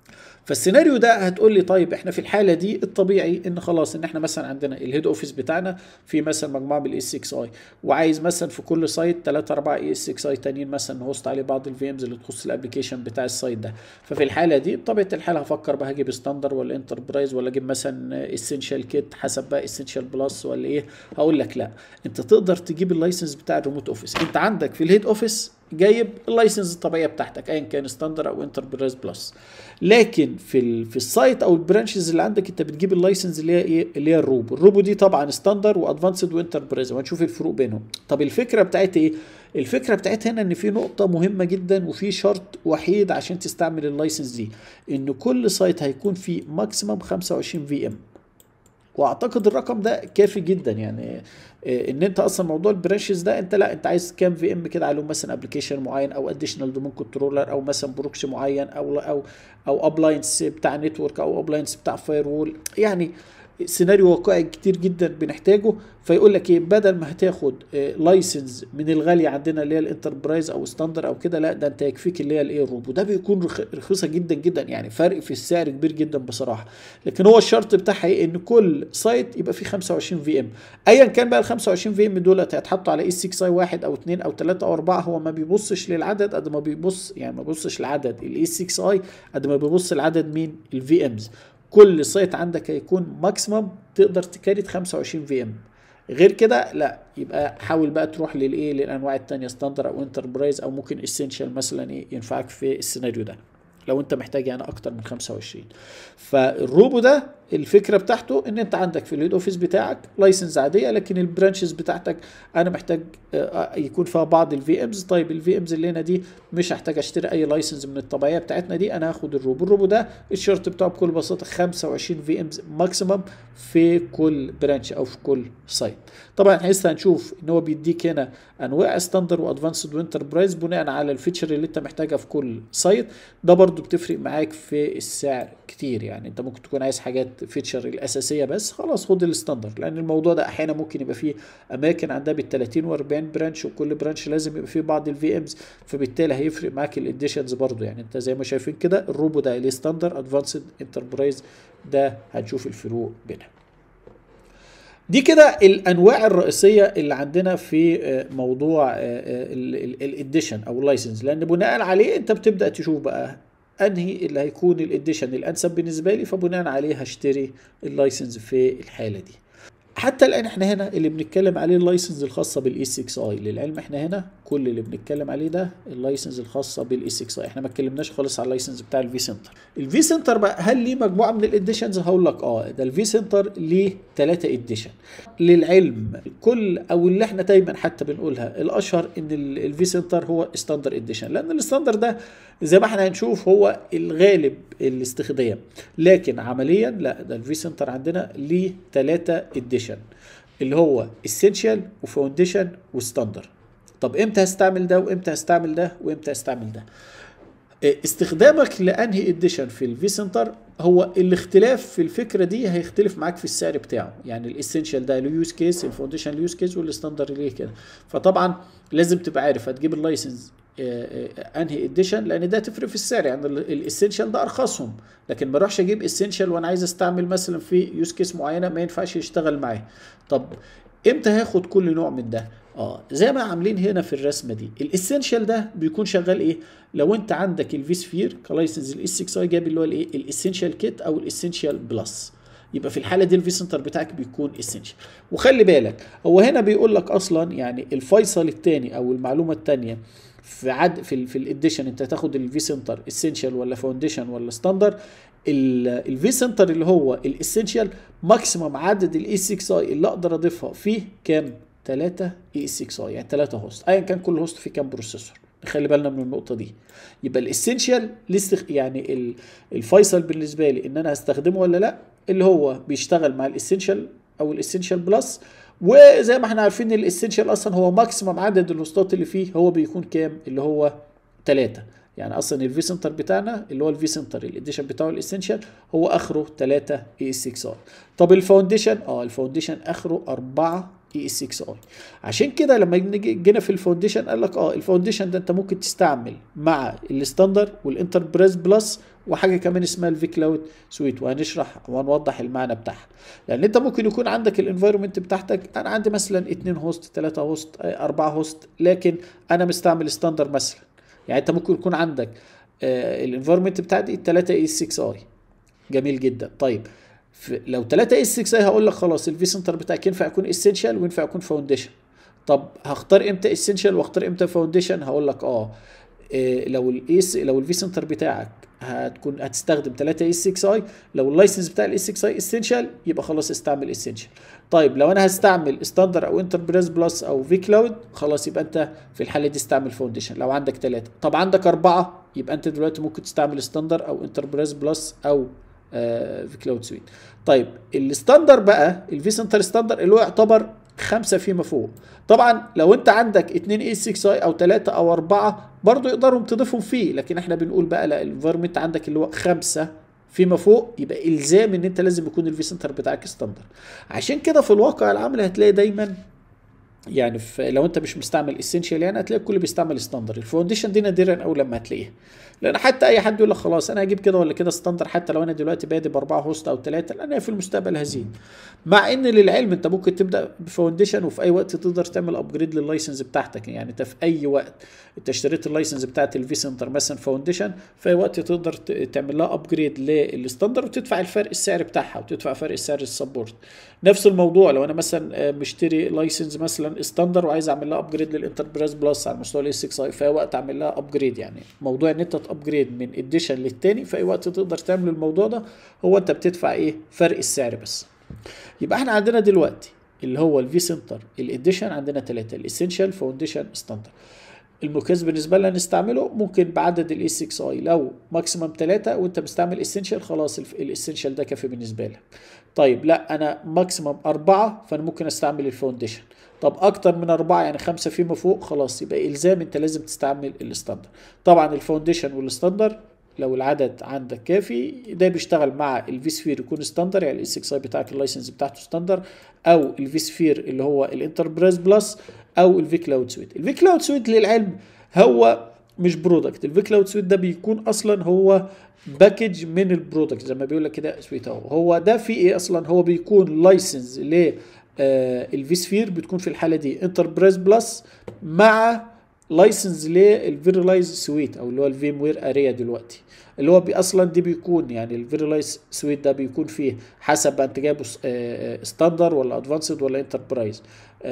فالسيناريو ده هتقول لي طيب احنا في الحاله دي الطبيعي ان خلاص ان احنا مثلا عندنا الهيد اوفيس بتاعنا في مثلا مجموعه من الاس 6 اي وعايز مثلا في كل سايت 3 4 اي اس 6 اي تانيين مثلا نهوست عليه بعض الفي امز اللي تخص الابلكيشن بتاع السايت ده ففي الحاله دي بطبيعه الحال هفكر بقى هجيب ستاندر ولا انتربرايز ولا اجيب مثلا اسينشال كيت حسب بقى اسينشال بلس ولا ايه هقول لك لا انت تقدر تجيب اللايسنس بتاع الريموت اوفيس انت عندك في الهيد اوفيس جايب اللايسنس الطبيعيه بتاعتك ايا كان ستاندر او انتربرايز بلس لكن في ال في السايت او البرانشز اللي عندك انت بتجيب اللايسنس اللي هي ايه اللي هي الروبو الروبو دي طبعا ستاندر وادفانسد وانتربرايز وهنشوف الفروق بينهم طب الفكره بتاعتها ايه الفكره بتاعتها هنا ان في نقطه مهمه جدا وفي شرط وحيد عشان تستعمل اللايسنس دي ان كل سايت هيكون فيه ماكسيمم 25 في ام واعتقد الرقم ده كافي جدا يعني ان انت اصلا موضوع البرانشز ده انت لا انت عايز كام في ام كده عليهم مثلا ابلكيشن معين او اديشنال دومين كنترولر او مثلا بروكسي معين او او او ابلاينس بتاع نتورك او ابلاينس بتاع فاير وول يعني سيناريو واقعي كتير جدا بنحتاجه فيقول لك ايه بدل ما هتاخد لايسنس من الغاليه عندنا اللي هي الانتربرايز او ستاندر او كده لا ده انت يكفيك اللي هي الايه الروبو ده بيكون رخيصه جدا جدا يعني فرق في السعر كبير جدا بصراحه لكن هو الشرط بتاعها ايه ان كل سايت يبقى فيه 25 في ام ايا كان بقى ال 25 في ام دولت هيتحطوا على اس 6 اي واحد او اثنين او ثلاثه او اربعه هو ما بيبصش للعدد قد ما بيبص يعني ما بيبصش لعدد الاس 6 اي قد ما بيبص لعدد مين الفي امز كل سايت عندك هيكون ماكسيمم تقدر تكاريت 25 في ام غير كده لا يبقى حاول بقى تروح للايه للانواع التانية ستاندر او انتربرايز او ممكن اسينشال مثلا ايه ينفعك في السيناريو ده لو انت محتاج يعني اكتر من 25 فالروبو ده الفكره بتاعته ان انت عندك في الهيد اوفيس بتاعك لايسنس عاديه لكن البرانشز بتاعتك انا محتاج يكون فيها بعض الفي امز طيب الفي امز اللي هنا دي مش هحتاج اشتري اي لايسنس من الطبيعيه بتاعتنا دي انا هاخد الروبو الروبو ده الشرط بتاعه بكل بساطه 25 في امز ماكسيمم في كل برانش او في كل سايت طبعا لسه هنشوف ان هو بيديك هنا انواع ستاندر وادفانسد وانتربرايز بناء على الفيتشر اللي انت محتاجها في كل سايت ده برضو بتفرق معاك في السعر كتير يعني انت ممكن تكون عايز حاجات فيتشر الاساسيه بس خلاص خد الستاندرد لان الموضوع ده احيانا ممكن يبقى فيه اماكن عندها بال 30 و40 برانش وكل برانش لازم يبقى فيه بعض الفي امز فبالتالي هيفرق معاك الاديشنز برضو يعني انت زي ما شايفين كده الروبو ده الستاندر ادفانسد انتربرايز ده هتشوف الفروق بينها دي كده الانواع الرئيسيه اللي عندنا في موضوع الاديشن او اللايسنس لان بناء عليه انت بتبدا تشوف بقى انهي اللي هيكون الاديشن الانسب بالنسبه لي فبناء عليه هشتري اللايسنس في الحاله دي حتى الان احنا هنا اللي بنتكلم عليه اللايسنس الخاصه بالاي 6 اي للعلم احنا هنا كل اللي بنتكلم عليه ده اللايسنس الخاصه بالاي 6 اي احنا ما اتكلمناش خالص على اللايسنس بتاع الفي سنتر الفي سنتر بقى هل ليه مجموعه من الاديشنز هقول لك اه ده الفي سنتر ليه ثلاثه اديشن للعلم كل او اللي احنا دايما حتى بنقولها الاشهر ان الفي سنتر هو ستاندر اديشن لان الستاندر ده زي ما احنا هنشوف هو الغالب الاستخدام لكن عمليا لا ده الفي سنتر عندنا ليه ثلاثه اديشن اللي هو اسينشال وفاونديشن وستاندر طب امتى هستعمل ده وامتى هستعمل ده وامتى هستعمل ده استخدامك لانهي اديشن في الفي سنتر هو الاختلاف في الفكره دي هيختلف معاك في السعر بتاعه يعني الاسينشال ده له يوز كيس الفاونديشن له يوز كيس والستاندر ليه كده فطبعا لازم تبقى عارف هتجيب اللايسنس انهي اديشن لان ده تفرق في السعر يعني الاسينشال ده ارخصهم لكن ما اروحش اجيب اسينشال وانا عايز استعمل مثلا في يوز كيس معينه ما ينفعش يشتغل معاه طب امتى هاخد كل نوع من ده اه زي ما عاملين هنا في الرسمه دي الاسينشال ده بيكون شغال ايه لو انت عندك الفي سفير كلايسنس الاس 6 اي جايب اللي هو الايه الاسينشال كيت او الاسينشال بلس يبقى في الحاله دي الفي سنتر بتاعك بيكون اسينشال وخلي بالك هو هنا بيقول لك اصلا يعني الفيصل الثاني او المعلومه الثانيه في عد في ال في الاديشن انت تاخد الفي سنتر اسينشال ولا فاونديشن ولا ستاندر الفي سنتر اللي هو الاسينشال ماكسيمم عدد الاي 6 اي اللي اقدر اضيفها فيه كام 3 اي 6 اي يعني 3 هوست ايا كان كل هوست فيه كام بروسيسور نخلي بالنا من النقطه دي يبقى الاسينشال لست يعني الفيصل بالنسبه لي ان انا هستخدمه ولا لا اللي هو بيشتغل مع الاسينشال او الاسينشال بلس وزي ما احنا عارفين الاسينشال اصلا هو ماكسيمم عدد الهوستات اللي فيه هو بيكون كام اللي هو 3 يعني اصلا الفي سنتر بتاعنا اللي هو الفي سنتر الاديشن بتاعه الاسينشال هو اخره 3 اي اس 6 اي طب الفاونديشن اه الفاونديشن اخره 4 اي اس 6 اي عشان كده لما جينا في الفاونديشن قال لك اه الفاونديشن ده انت ممكن تستعمل مع الستاندر والانتربرايز بلس وحاجه كمان اسمها الفي كلاود سويت وهنشرح وهنوضح المعنى بتاعها لان انت ممكن يكون عندك الانفايرمنت بتاعتك انا عندي مثلا 2 هوست 3 هوست 4 هوست لكن انا مستعمل ستاندر مثلا يعني انت ممكن يكون عندك الانفايرمنت بتاعتي 3 اي 6 اي جميل جدا طيب لو 3 اس 6 اي هقول لك خلاص الفي سنتر بتاعك ينفع يكون اسينشال وينفع يكون فاونديشن طب هختار امتى اسينشال واختار امتى فاونديشن هقول لك اه إيه لو الاس لو الفي سنتر بتاعك هتكون هتستخدم 3 اس 6 اي لو اللايسنس بتاع الاس 6 اي اسينشال يبقى خلاص استعمل اسينشال طيب لو انا هستعمل ستاندر او انتربريز بلس او في كلاود خلاص يبقى انت في الحاله دي استعمل فاونديشن لو عندك ثلاثه طب عندك اربعه يبقى انت دلوقتي ممكن تستعمل ستاندر او انتربريز بلس او آه في كلاود سويت طيب الستاندر بقى الفي سنتر ستاندر اللي هو يعتبر خمسة فيما فوق طبعا لو انت عندك 2 اي 6 اي او 3 او 4 برضو يقدروا تضيفهم فيه لكن احنا بنقول بقى لا الانفيرمنت عندك اللي هو خمسة فيما فوق يبقى الزام ان انت لازم يكون الفي سنتر بتاعك ستاندر عشان كده في الواقع العملي هتلاقي دايما يعني في لو انت مش مستعمل اسينشال يعني هتلاقي الكل بيستعمل ستاندر الفاونديشن دي نادرا اول لما هتلاقيها لان حتى اي حد يقول لك خلاص انا هجيب كده ولا كده ستاندر حتى لو انا دلوقتي بادئ باربعه هوست او ثلاثه لان في المستقبل هزيد مع ان للعلم انت ممكن تبدا بفاونديشن وفي اي وقت تقدر تعمل ابجريد لللايسنس بتاعتك يعني انت في اي وقت انت اشتريت اللايسنس بتاعت الفي سنتر مثلا فاونديشن في اي وقت تقدر تعمل لها ابجريد للستاندر وتدفع الفرق السعر بتاعها وتدفع فرق السعر السبورت نفس الموضوع لو انا مثلا مشتري لايسنس مثلا ستاندر وعايز اعمل لها ابجريد للانتربرايز بلس على مستوى الاس 6 اي في اي وقت اعمل لها ابجريد يعني موضوع ان انت تابجريد من اديشن للتاني في اي وقت تقدر تعمل الموضوع ده هو انت بتدفع ايه فرق السعر بس يبقى احنا عندنا دلوقتي اللي هو الفي سنتر الاديشن عندنا ثلاثه الاسينشال فاونديشن ستاندر المقياس بالنسبه لنا نستعمله ممكن بعدد الاي 6 اي لو ماكسيمم 3 وانت مستعمل اسينشال خلاص الاسينشال ده كافي بالنسبه لك طيب لا انا ماكسيمم أربعة فانا ممكن استعمل الفاونديشن طب اكتر من أربعة يعني خمسة فيما فوق خلاص يبقى الزام انت لازم تستعمل الستاندر طبعا الفاونديشن والستاندر لو العدد عندك كافي ده بيشتغل مع الفي سفير يكون ستاندر يعني الاي 6 اي بتاعك اللايسنس بتاعته ستاندر او الفي سفير اللي هو الانتربرايز بلس او الفي كلاود سويت الفي كلاود سويت للعلم هو مش برودكت الفي كلاود سويت ده بيكون اصلا هو باكج من البرودكت زي ما بيقول لك كده سويت اهو هو ده في ايه اصلا هو بيكون لايسنس ل الفي سفير بتكون في الحاله دي انتربرايز بلس مع لايسنس للفيرلايز سويت او اللي هو الفيم وير اريا دلوقتي اللي هو بي اصلا دي بيكون يعني الفيرلايز سويت ده بيكون فيه حسب انت جايبه ستاندر ولا ادفانسد ولا انتربرايز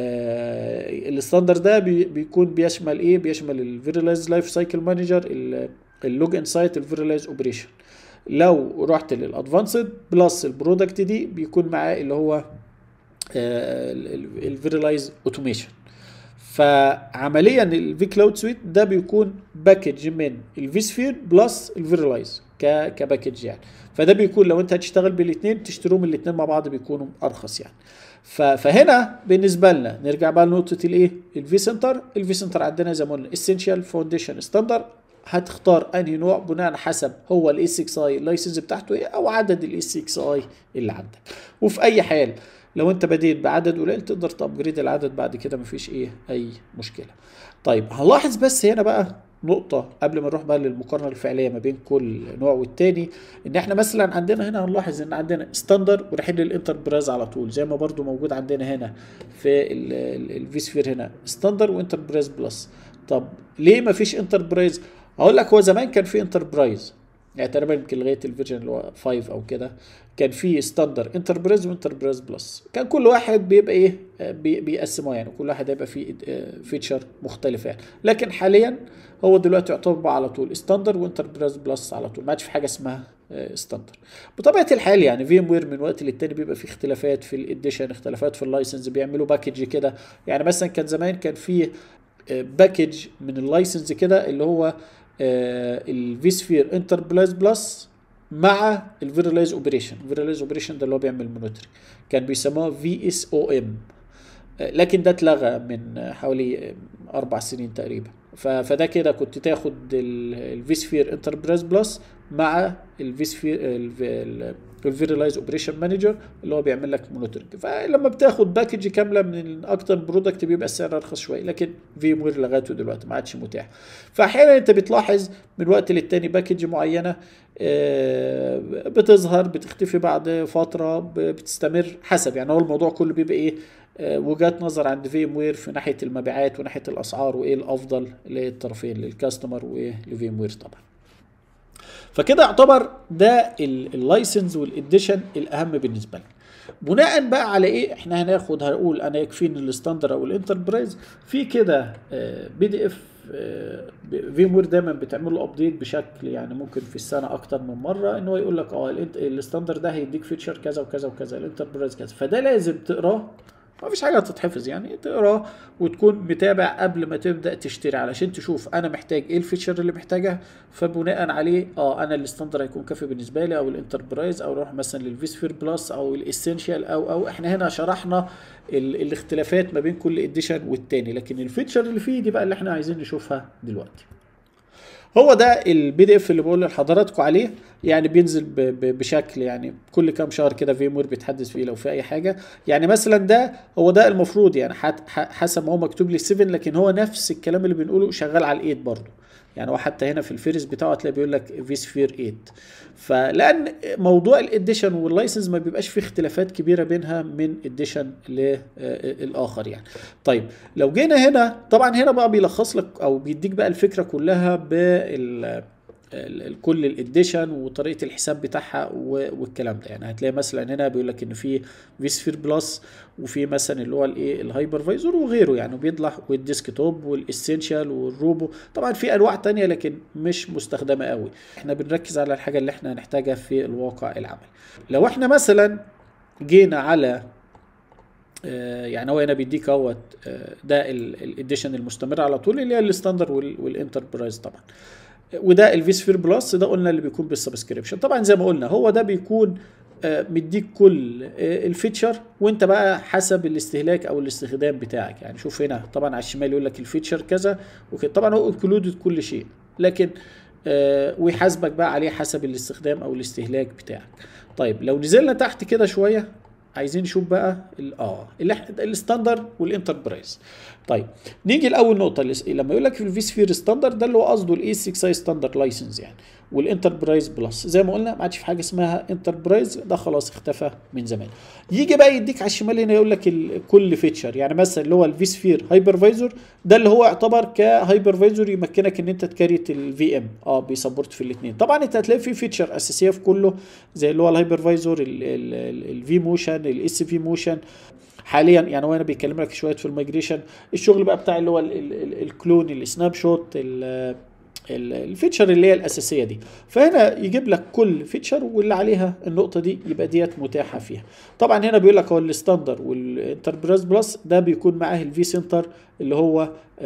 الستاندر ده بي بيكون بيشمل ايه بيشمل الفيرلايز لايف سايكل مانجر اللوج ان سايت الفيرلايز اوبريشن لو رحت للادفانسد بلس البرودكت دي بيكون معاه اللي هو الفيرلايز اوتوميشن فعمليا الفي كلاود سويت ده بيكون باكج من الفي سفير بلس الفيرلايز ك كباكج يعني فده بيكون لو انت هتشتغل بالاثنين تشتروهم الاثنين مع بعض بيكونوا ارخص يعني فهنا بالنسبه لنا نرجع بقى لنقطه الايه الفي سنتر الفي سنتر عندنا زي ما قلنا اسينشال فاونديشن ستاندر هتختار انهي نوع بناء حسب هو الاي 6 اي اللايسنس بتاعته ايه او عدد الاي 6 اي اللي عندك وفي اي حال لو انت بديت بعدد قليل تقدر تابجريد العدد بعد كده مفيش ايه اي مشكله طيب هنلاحظ بس هنا بقى نقطة قبل ما نروح بقى للمقارنة الفعلية ما بين كل نوع والتاني ان احنا مثلا عندنا هنا هنلاحظ ان عندنا ستاندر ورايحين للانتربرايز على طول زي ما برضو موجود عندنا هنا في الفي سفير هنا ستاندر وانتربرايز بلس طب ليه ما فيش انتربرايز هقول لك هو زمان كان في انتربرايز يعني تقريبا يمكن لغايه الفيرجن اللي هو 5 او كده كان في ستاندر انتربرايز وانتربرايز بلس كان كل واحد بيبقى ايه بي بيقسمه يعني كل واحد هيبقى فيه فيتشر مختلفه يعني لكن حاليا هو دلوقتي يعتبر على طول ستاندر وانتربرايز بلس على طول ما عادش في حاجه اسمها ستاندر بطبيعه الحال يعني في ام وير من وقت للتاني بيبقى في اختلافات في الاديشن اختلافات في اللايسنس بيعملوا باكج كده يعني مثلا كان زمان كان في باكج من اللايسنس كده اللي هو الفي سفير انتربرايز بلس مع الفيرلايز اوبريشن الفيرلايز اوبريشن ده اللي هو بيعمل مونيتورنج كان بيسموها في اس او ام لكن ده اتلغى من حوالي اربع سنين تقريبا فده كده كنت تاخد الفي سفير انتربرايز بلس مع الفي سفير الفيرلايز اوبريشن مانجر اللي هو بيعمل لك مونيتورنج فلما بتاخد باكج كامله من اكتر برودكت بيبقى السعر ارخص شويه لكن في ام وير لغايه دلوقتي ما عادش متاح فاحيانا انت بتلاحظ من وقت للتاني باكج معينه آه، بتظهر بتختفي بعد فتره ب- بتستمر حسب يعني هو الموضوع كله بيبقى ايه آه، وجهات نظر عند في ام وير في ناحيه المبيعات وناحيه الاسعار وايه الافضل للطرفين للكاستمر وايه لفي ام وير طبعا فكده يعتبر ده اللايسنس والاديشن الاهم بالنسبه لنا بناء بقى على ايه احنا هناخد هنقول انا يكفيني الستاندر او الانتربرايز في كده بي دي اف في مور دايما بتعمل له ابديت بشكل يعني ممكن في السنه اكتر من مره ان هو يقول لك اه الانت- الستاندر ده هيديك فيتشر كذا وكذا وكذا الانتربرايز كذا فده لازم تقراه ما فيش حاجه تتحفظ يعني تقراه وتكون متابع قبل ما تبدا تشتري علشان تشوف انا محتاج ايه الفيتشر اللي محتاجها فبناء عليه اه انا الستاندر هيكون كافي بالنسبه لي او الانتربرايز او اروح مثلا للفيسفير بلس او الاسينشال او او احنا هنا شرحنا ال الاختلافات ما بين كل اديشن والتاني لكن الفيتشر اللي فيه دي بقى اللي احنا عايزين نشوفها دلوقتي هو ده البي دي اف اللي بقول لحضراتكم عليه يعني بينزل ب- ب- بشكل يعني كل كام شهر كده في مور بيتحدث فيه لو في اي حاجه يعني مثلا ده هو ده المفروض يعني حت- ح- حسب ما هو مكتوب لي 7 لكن هو نفس الكلام اللي بنقوله شغال على الايد برضه يعني هو حتى هنا في الفيرس بتاعه هتلاقي بيقول لك في سفير 8 فلان موضوع الاديشن واللايسنس ما بيبقاش فيه اختلافات كبيره بينها من اديشن للاخر يعني طيب لو جينا هنا طبعا هنا بقى بيلخص لك او بيديك بقى الفكره كلها بال ال- ال- كل الاديشن وطريقه الحساب بتاعها و- والكلام ده يعني هتلاقي مثلا هنا بيقول لك ان في في سفير بلس وفي مثلا اللي هو الايه الهايبرفايزر وغيره يعني بيطلع والديسك توب والاسينشال والروبو طبعا في انواع تانية لكن مش مستخدمه قوي احنا بنركز على الحاجه اللي احنا هنحتاجها في الواقع العملي لو احنا مثلا جينا على آه، يعني هو هنا بيديك اهوت آه، ده الاديشن المستمر على طول اللي هي الستاندر والانتربرايز طبعا وده الفي سفير بلس ده قلنا اللي بيكون بالسبسكريبشن طبعا زي ما قلنا هو ده بيكون آه، مديك كل آه، الفيتشر وانت بقى حسب الاستهلاك او الاستخدام بتاعك يعني شوف هنا طبعا على الشمال يقول لك الفيتشر كذا وكده طبعا هو انكلودد كل شيء لكن آه، ويحاسبك بقى عليه حسب الاستخدام او الاستهلاك بتاعك طيب لو نزلنا تحت كده شويه عايزين نشوف بقى ال- اه اللي إحنا- الستاندر والانتربرايز طيب نيجي لاول نقطه اللي- لما يقول لك في الفي سفير ستاندر ده اللي هو قصده الاي 6 اي ستاندر لايسنس يعني والانتربرايز بلس زي ما قلنا ما عادش في حاجه اسمها انتربرايز ده خلاص اختفى من زمان يجي بقى يديك على الشمال هنا يقول لك ال- كل فيتشر يعني مثلا اللي هو الفي سفير هايبرفايزر ده اللي هو يعتبر كهايبرفايزر يمكنك ان انت تكريت الفي ام اه بيسبورت في الاثنين طبعا انت هتلاقي في فيتشر اساسيه في كله زي اللي هو الهايبرفايزر الفي موشن الاس في موشن حاليا يعني هو هنا بيكلم لك شويه في الميجريشن الشغل بقى بتاع اللي هو ال- ال- ال- الكلون السناب شوت ال- ال- الفيتشر اللي هي الاساسيه دي فهنا يجيب لك كل فيتشر واللي عليها النقطه دي يبقى ديت متاحه فيها طبعا هنا بيقول لك هو الستاندر والانتربرايز بلس ده بيكون معاه الفي سنتر اللي هو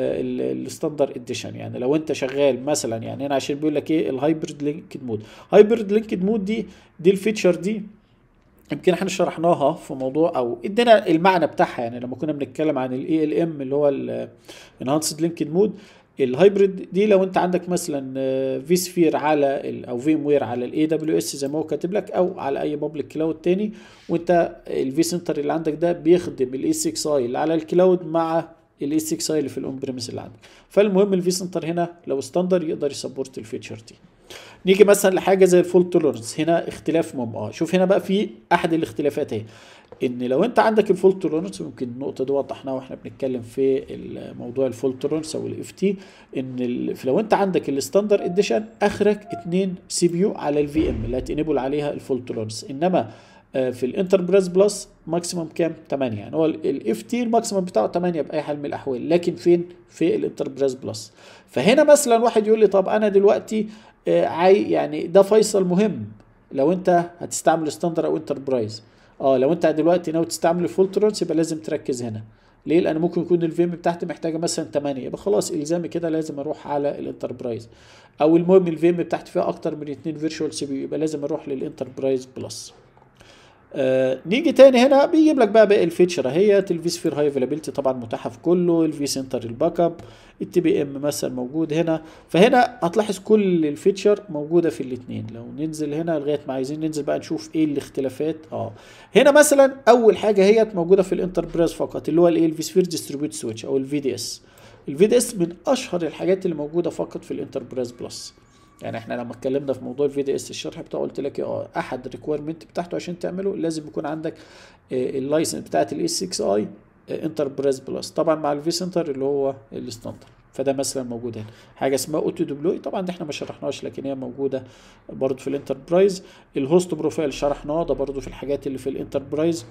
الستاندر اديشن يعني لو انت شغال مثلا يعني هنا عشان بيقول لك ايه الهايبرد لينكد مود هايبرد لينكد مود دي دي الفيتشر دي يمكن احنا شرحناها في موضوع او ادينا المعنى بتاعها يعني لما كنا بنتكلم عن الاي ال ام اللي هو الانهانسد لينكد مود الهايبريد دي لو انت عندك مثلا في سفير على ال او في وير على الاي دبليو اس زي ما هو كاتب لك او على اي بابليك كلاود تاني وانت الفي سنتر اللي عندك ده بيخدم الاي 6 اي اللي على الكلاود مع الاي 6 اي اللي في الاون بريمس اللي عندك فالمهم الفي سنتر هنا لو ستاندر يقدر يسبورت الفيتشر دي نيجي مثلا لحاجه زي الفول تولرنس هنا اختلاف مهم اه شوف هنا بقى في احد الاختلافات اهي ان لو انت عندك الفول تولرنس ممكن النقطه دي وضحناها واحنا بنتكلم في موضوع الفول تولرنس او الاف تي ان ال- لو انت عندك الستاندر اديشن اخرك 2 سي بي يو على الفي ام اللي هتنبل عليها الفول تولرنس انما آه، في الانتربرايز بلس ماكسيمم كام 8 يعني هو الاف تي الماكسيمم بتاعه 8 باي حال من الاحوال لكن فين في الانتربرايز بلس فهنا مثلا واحد يقول لي طب انا دلوقتي آه، عاي يعني ده فيصل مهم لو انت هتستعمل ستاندر او انتربرايز اه لو انت دلوقتي ناوي تستعمل الفول تولرنس يبقى لازم تركز هنا ليه لان ممكن يكون الفيم بتاعتي محتاجه مثلا 8 يبقى خلاص الزامي كده لازم اروح على الانتربرايز او المهم الفيم بتاعتي فيها اكتر من 2 فيرتشوال سي بي يبقى لازم اروح للانتربرايز بلس آه نيجي تاني هنا بيجيب لك بقى باقي الفيتشر اهيت الفي سفير هاي افيلابيلتي طبعا متاحه في كله الفي سنتر الباك اب التي بي ام مثلا موجود هنا فهنا هتلاحظ كل الفيتشر موجوده في الاثنين لو ننزل هنا لغايه ما عايزين ننزل بقى نشوف ايه الاختلافات اه هنا مثلا اول حاجه هي موجوده في الانتربرايز فقط اللي هو الايه الفي سفير ديستريبيوت سويتش او الفي دي اس الفي دي اس من اشهر الحاجات اللي موجوده فقط في الانتربرايز بلس يعني احنا لما اتكلمنا في موضوع الفي دي اس الشرح بتاعه قلت لك اه احد الريكويرمنت بتاعته عشان تعمله لازم يكون عندك اللايسنس بتاعت الاس 6 اي انتربرايز بلس طبعا مع الفي سنتر اللي هو الستاندرد فده مثلا موجود هنا حاجه اسمها اوتو ديبلوي طبعا دي احنا ما شرحناهاش لكن هي موجوده برضو في الانتربرايز الهوست بروفايل شرحناه ده برضو في الحاجات اللي في الانتربرايز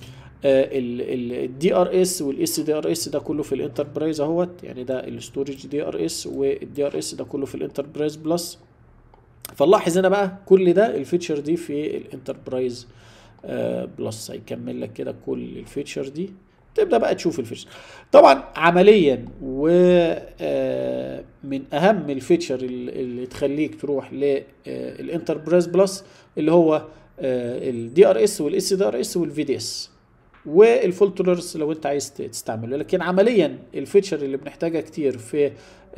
الدي ار اس والاس دي ار اس ده كله في الانتربرايز اهوت يعني ده الستورج دي ار اس والدي ار اس ده كله في الانتربرايز بلس فنلاحظ هنا بقى كل ده الفيتشر دي في الانتربرايز بلس هيكمل لك كده كل الفيتشر دي تبدا بقى تشوف الفيتشر طبعا عمليا ومن اهم الفيتشر اللي تخليك تروح للانتربرايز بلس اللي هو الدي ار اس والاس دي ار اس والفي دي اس والفول تولرنس لو انت عايز تستعمله لكن عمليا الفيتشر اللي بنحتاجها كتير في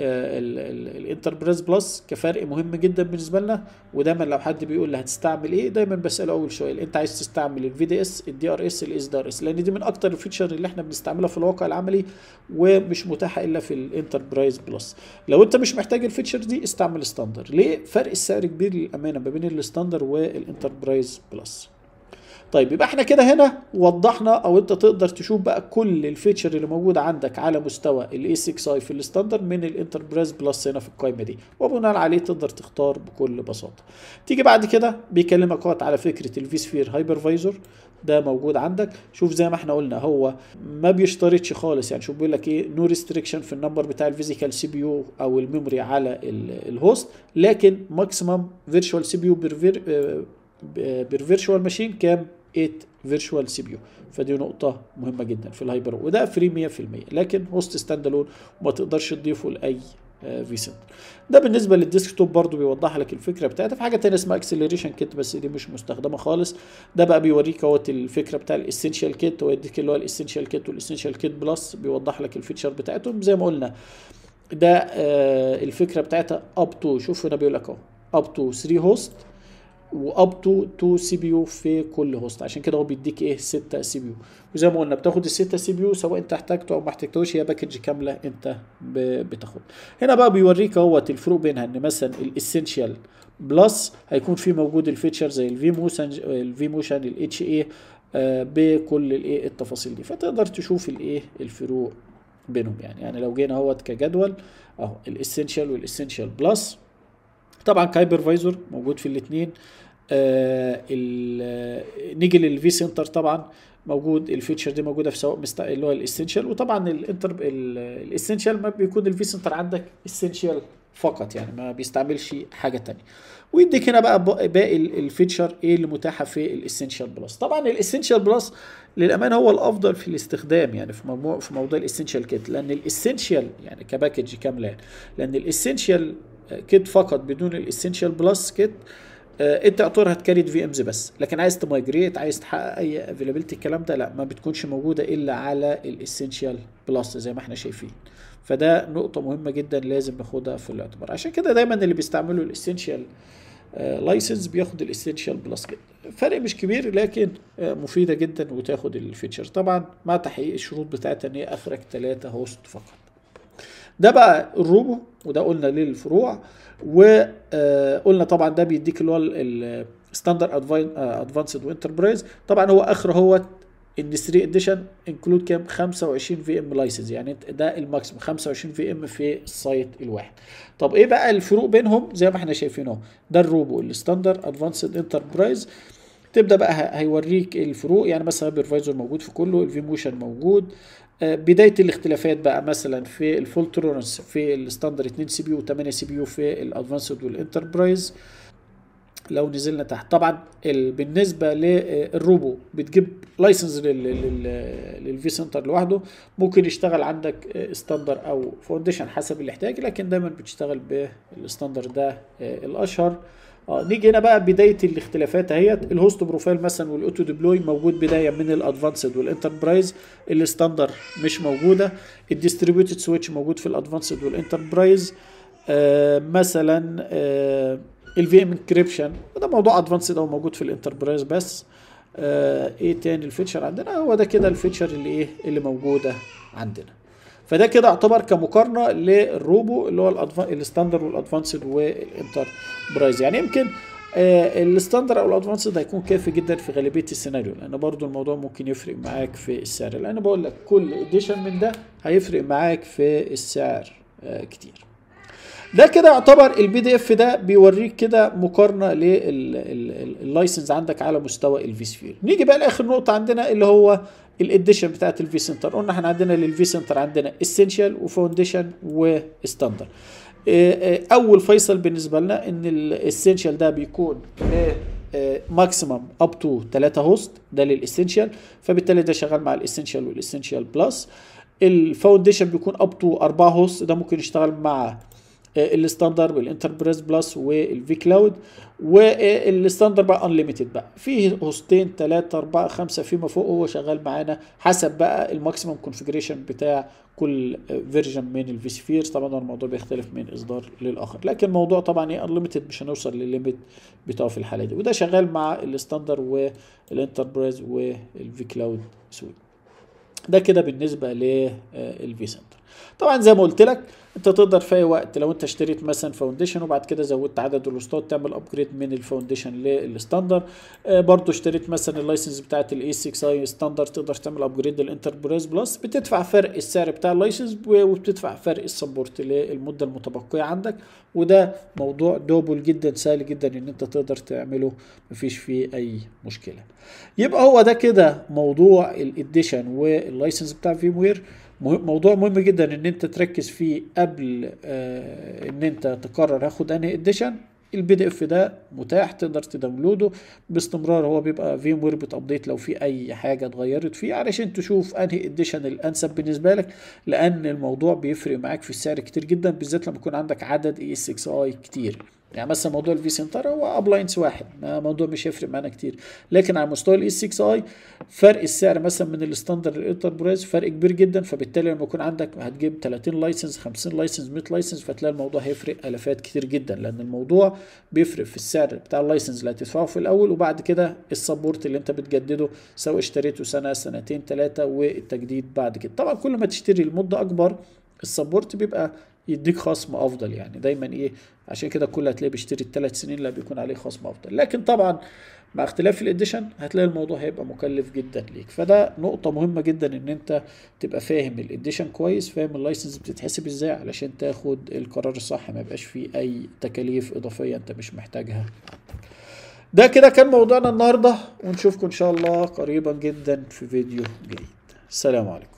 الانتربرايز بلس كفرق مهم جدا بالنسبه لنا ودايما لو حد بيقول لي هتستعمل ايه دايما بساله اول سؤال انت عايز تستعمل الفي دي اس الدي ار اس الاس دي ار اس لان دي من اكتر الفيتشر اللي احنا بنستعملها في الواقع العملي ومش متاحه الا في الانتربرايز بلس لو انت مش محتاج الفيتشر دي استعمل ستاندر ليه فرق السعر كبير للامانه ما بين الستاندر والانتربرايز بلس طيب يبقى احنا كده هنا وضحنا او انت تقدر تشوف بقى كل الفيتشر اللي موجوده عندك على مستوى الاي 6 اي في الستاندر من الانتربرايز بلس هنا في القائمه دي وبناء عليه تقدر تختار بكل بساطه تيجي بعد كده بيكلمك وقت على فكره الفي سفير هايبرفايزر ده موجود عندك شوف زي ما احنا قلنا هو ما بيشترطش خالص يعني شوف بيقول لك ايه نو ريستريكشن في النمبر بتاع الفيزيكال سي بي يو او الميموري على الهوست لكن ماكسيمم فيرتشوال سي بي يو بير فيرتشوال ماشين كام 8 فيرتشوال سي بي يو فدي نقطة مهمة جدا في الهايبر وده فري 100% لكن هوست ستاند الون وما تقدرش تضيفه لأي في سنتر ده بالنسبة للديسكتوب برضو بيوضح لك الفكرة بتاعتها في حاجة تانية اسمها اكسلريشن كيت بس دي مش مستخدمة خالص ده بقى بيوريك اهوت الفكرة بتاع الاسينشال كيت ويديك اللي هو الاسينشال كيت والاسينشال كيت بلس بيوضح لك الفيتشر بتاعتهم زي ما قلنا ده آه الفكرة بتاعتها اب تو شوف هنا بيقول لك اهو اب تو 3 هوست واب تو 2 سي بي يو في كل هوست عشان كده هو بيديك ايه 6 سي بي يو وزي ما قلنا بتاخد الستة سي بي يو سواء انت احتاجته او ما احتاجتوش هي باكج كامله انت بتاخد هنا بقى بيوريك اهوت الفروق بينها ان مثلا الاسينشال بلس هيكون في موجود الفيتشر زي الفي موشن الفي موشن الاتش اي بكل الايه التفاصيل دي فتقدر تشوف الايه الفروق بينهم يعني يعني لو جينا اهوت كجدول اهو الاسينشال والاسينشال بلس طبعا كايبرفايزر موجود في الاثنين آه نيجي للفي سنتر طبعا موجود الفيتشر دي موجوده في سواء مست... اللي هو الاسينشال وطبعا الانتر الاسينشال ما بيكون الفي سنتر عندك اسينشال فقط يعني ما بيستعملش حاجه تانية ويديك هنا بقى باقي الفيتشر ايه اللي متاحه في الاسينشال بلس طبعا الاسينشال بلس للامانه هو الافضل في الاستخدام يعني في موضوع في موضوع الاسينشال كيت لان الاسينشال يعني كباكج كامله لان الاسينشال كيت فقط بدون الاسينشال بلس كيت انت اعتبرها هتكريت في امز بس لكن عايز تمايجريت عايز تحقق اي افيلابيلتي الكلام ده لا ما بتكونش موجوده الا على الاسينشال بلس زي ما احنا شايفين فده نقطة مهمة جدا لازم ناخدها في الاعتبار عشان كده دايما اللي بيستعملوا الاسينشال لايسنس بياخد الاسينشال بلس كده فرق مش كبير لكن مفيدة جدا وتاخد الفيتشر طبعا مع تحقيق الشروط بتاعتها ان هي اخرك ثلاثة هوست فقط ده بقى الروبو وده قلنا للفروع وقلنا طبعا ده بيديك اللي هو الستاندر ادفانسد وانتربرايز طبعا هو اخر هو ان 3 اديشن انكلود كام 25 في ام لايسنس يعني ده الماكسيمم 25 في ام في السايت الواحد طب ايه بقى الفروق بينهم زي ما احنا شايفين اهو ده الروبو الستاندر ادفانسد انتربرايز تبدا بقى هيوريك الفروق يعني مثلا هايبرفايزر موجود في كله الفي موشن موجود بدايه الاختلافات بقى مثلا في الفول توليرنس في الستاندر 2 سي بي يو و8 سي بي يو في الادفانسد والانتربرايز لو نزلنا تحت طبعا بالنسبه للروبو بتجيب لايسنس للفي سنتر لوحده ممكن يشتغل عندك ستاندر او فاونديشن حسب الاحتياج لكن دايما بتشتغل بالستاندر ده الاشهر اه نيجي هنا بقى بدايه الاختلافات اهيت الهوست بروفايل مثلا والاوتو ديبلوي موجود بدايه من الادفانسد والانتربرايز الستاندر مش موجوده الديستريبيوتد سويتش موجود في الادفانسد والانتربرايز آه مثلا آه الفي ام انكريبشن ده موضوع ادفانسد او موجود في الانتربرايز بس آه ايه تاني الفيتشر عندنا هو ده كده الفيتشر اللي ايه اللي موجوده عندنا فده كده يعتبر كمقارنه للروبو اللي هو الستاندر والادفانسد والانتربرايز يعني يمكن آه الستاندر او الادفانسد هيكون كافي جدا في غالبيه السيناريو لان برضو الموضوع ممكن يفرق معاك في السعر لان بقول لك كل اديشن من ده هيفرق معاك في السعر آه كتير ده كده يعتبر البي دي اف ده بيوريك كده مقارنه لللايسنس عندك على مستوى الفي سفير نيجي بقى لاخر نقطه عندنا اللي هو الاديشن بتاعت الفي سنتر قلنا احنا عندنا للفي سنتر عندنا اسينشال وفاونديشن وستاندر اول فيصل بالنسبه لنا ان الاسينشال ده بيكون ماكسيمم اب تو 3 هوست ده للاسينشال فبالتالي ده شغال مع الاسينشال والاسينشال بلس الفاونديشن بيكون اب تو 4 هوست ده ممكن يشتغل مع الستاندر والانتربريز بلس والفي كلاود والستاندر بقى انليميتد بقى فيه هوستين 3 4 5 فيما فوق هو شغال معانا حسب بقى الماكسيمم كونفيجريشن بتاع كل فيرجن من الفي سفير طبعا الموضوع بيختلف من اصدار للاخر لكن الموضوع طبعا ايه انليميتد مش هنوصل للليميت بتاعه في الحاله دي وده شغال مع الستاندر والانتربريز والفي كلاود سويت ده كده بالنسبه للفي سنتر طبعا زي ما قلت لك انت تقدر في اي وقت لو انت اشتريت مثلا فاونديشن وبعد كده زودت عدد الوسطات تعمل ابجريد من الفاونديشن للستاندر آه برضو اشتريت مثلا اللايسنس بتاعت الاي 6 اي ستاندر تقدر تعمل ابجريد للانتربرايز بلس بتدفع فرق السعر بتاع اللايسنس وبتدفع فرق السبورت للمده المتبقيه عندك وده موضوع دوبل جدا سهل جدا ان انت تقدر تعمله مفيش فيه اي مشكله يبقى هو ده كده موضوع الاديشن واللايسنس بتاع فيم وير موضوع مهم جدا ان انت تركز فيه قبل آه ان انت تقرر هاخد انهي اديشن البي دي اف ده متاح تقدر تداونلوده باستمرار هو بيبقى فيم وير بتابديت لو في اي حاجه اتغيرت فيه علشان تشوف انهي اديشن الانسب بالنسبه لك لان الموضوع بيفرق معاك في السعر كتير جدا بالذات لما يكون عندك عدد اي 6 اي كتير يعني مثلا موضوع الفي سنتر هو ابلاينس واحد موضوع مش هيفرق معانا كتير لكن على مستوى الاي 6 اي فرق السعر مثلا من الستاندر للانتربرايز فرق كبير جدا فبالتالي لما يكون عندك هتجيب 30 لايسنس 50 لايسنس 100 لايسنس فتلاقي الموضوع هيفرق الافات كتير جدا لان الموضوع بيفرق في السعر بتاع اللايسنس اللي هتدفعه في الاول وبعد كده السبورت اللي انت بتجدده سواء اشتريته سنه سنتين ثلاثه والتجديد بعد كده طبعا كل ما تشتري المده اكبر السبورت بيبقى يديك خصم افضل يعني دايما ايه عشان كده كل هتلاقيه بيشتري الثلاث سنين لا بيكون عليه خصم افضل لكن طبعا مع اختلاف الاديشن هتلاقي الموضوع هيبقى مكلف جدا ليك فده نقطة مهمة جدا ان انت تبقى فاهم الاديشن كويس فاهم اللايسنس بتتحسب ازاي علشان تاخد القرار الصح ما يبقاش فيه اي تكاليف اضافية انت مش محتاجها ده كده كان موضوعنا النهاردة ونشوفكم ان شاء الله قريبا جدا في فيديو جديد السلام عليكم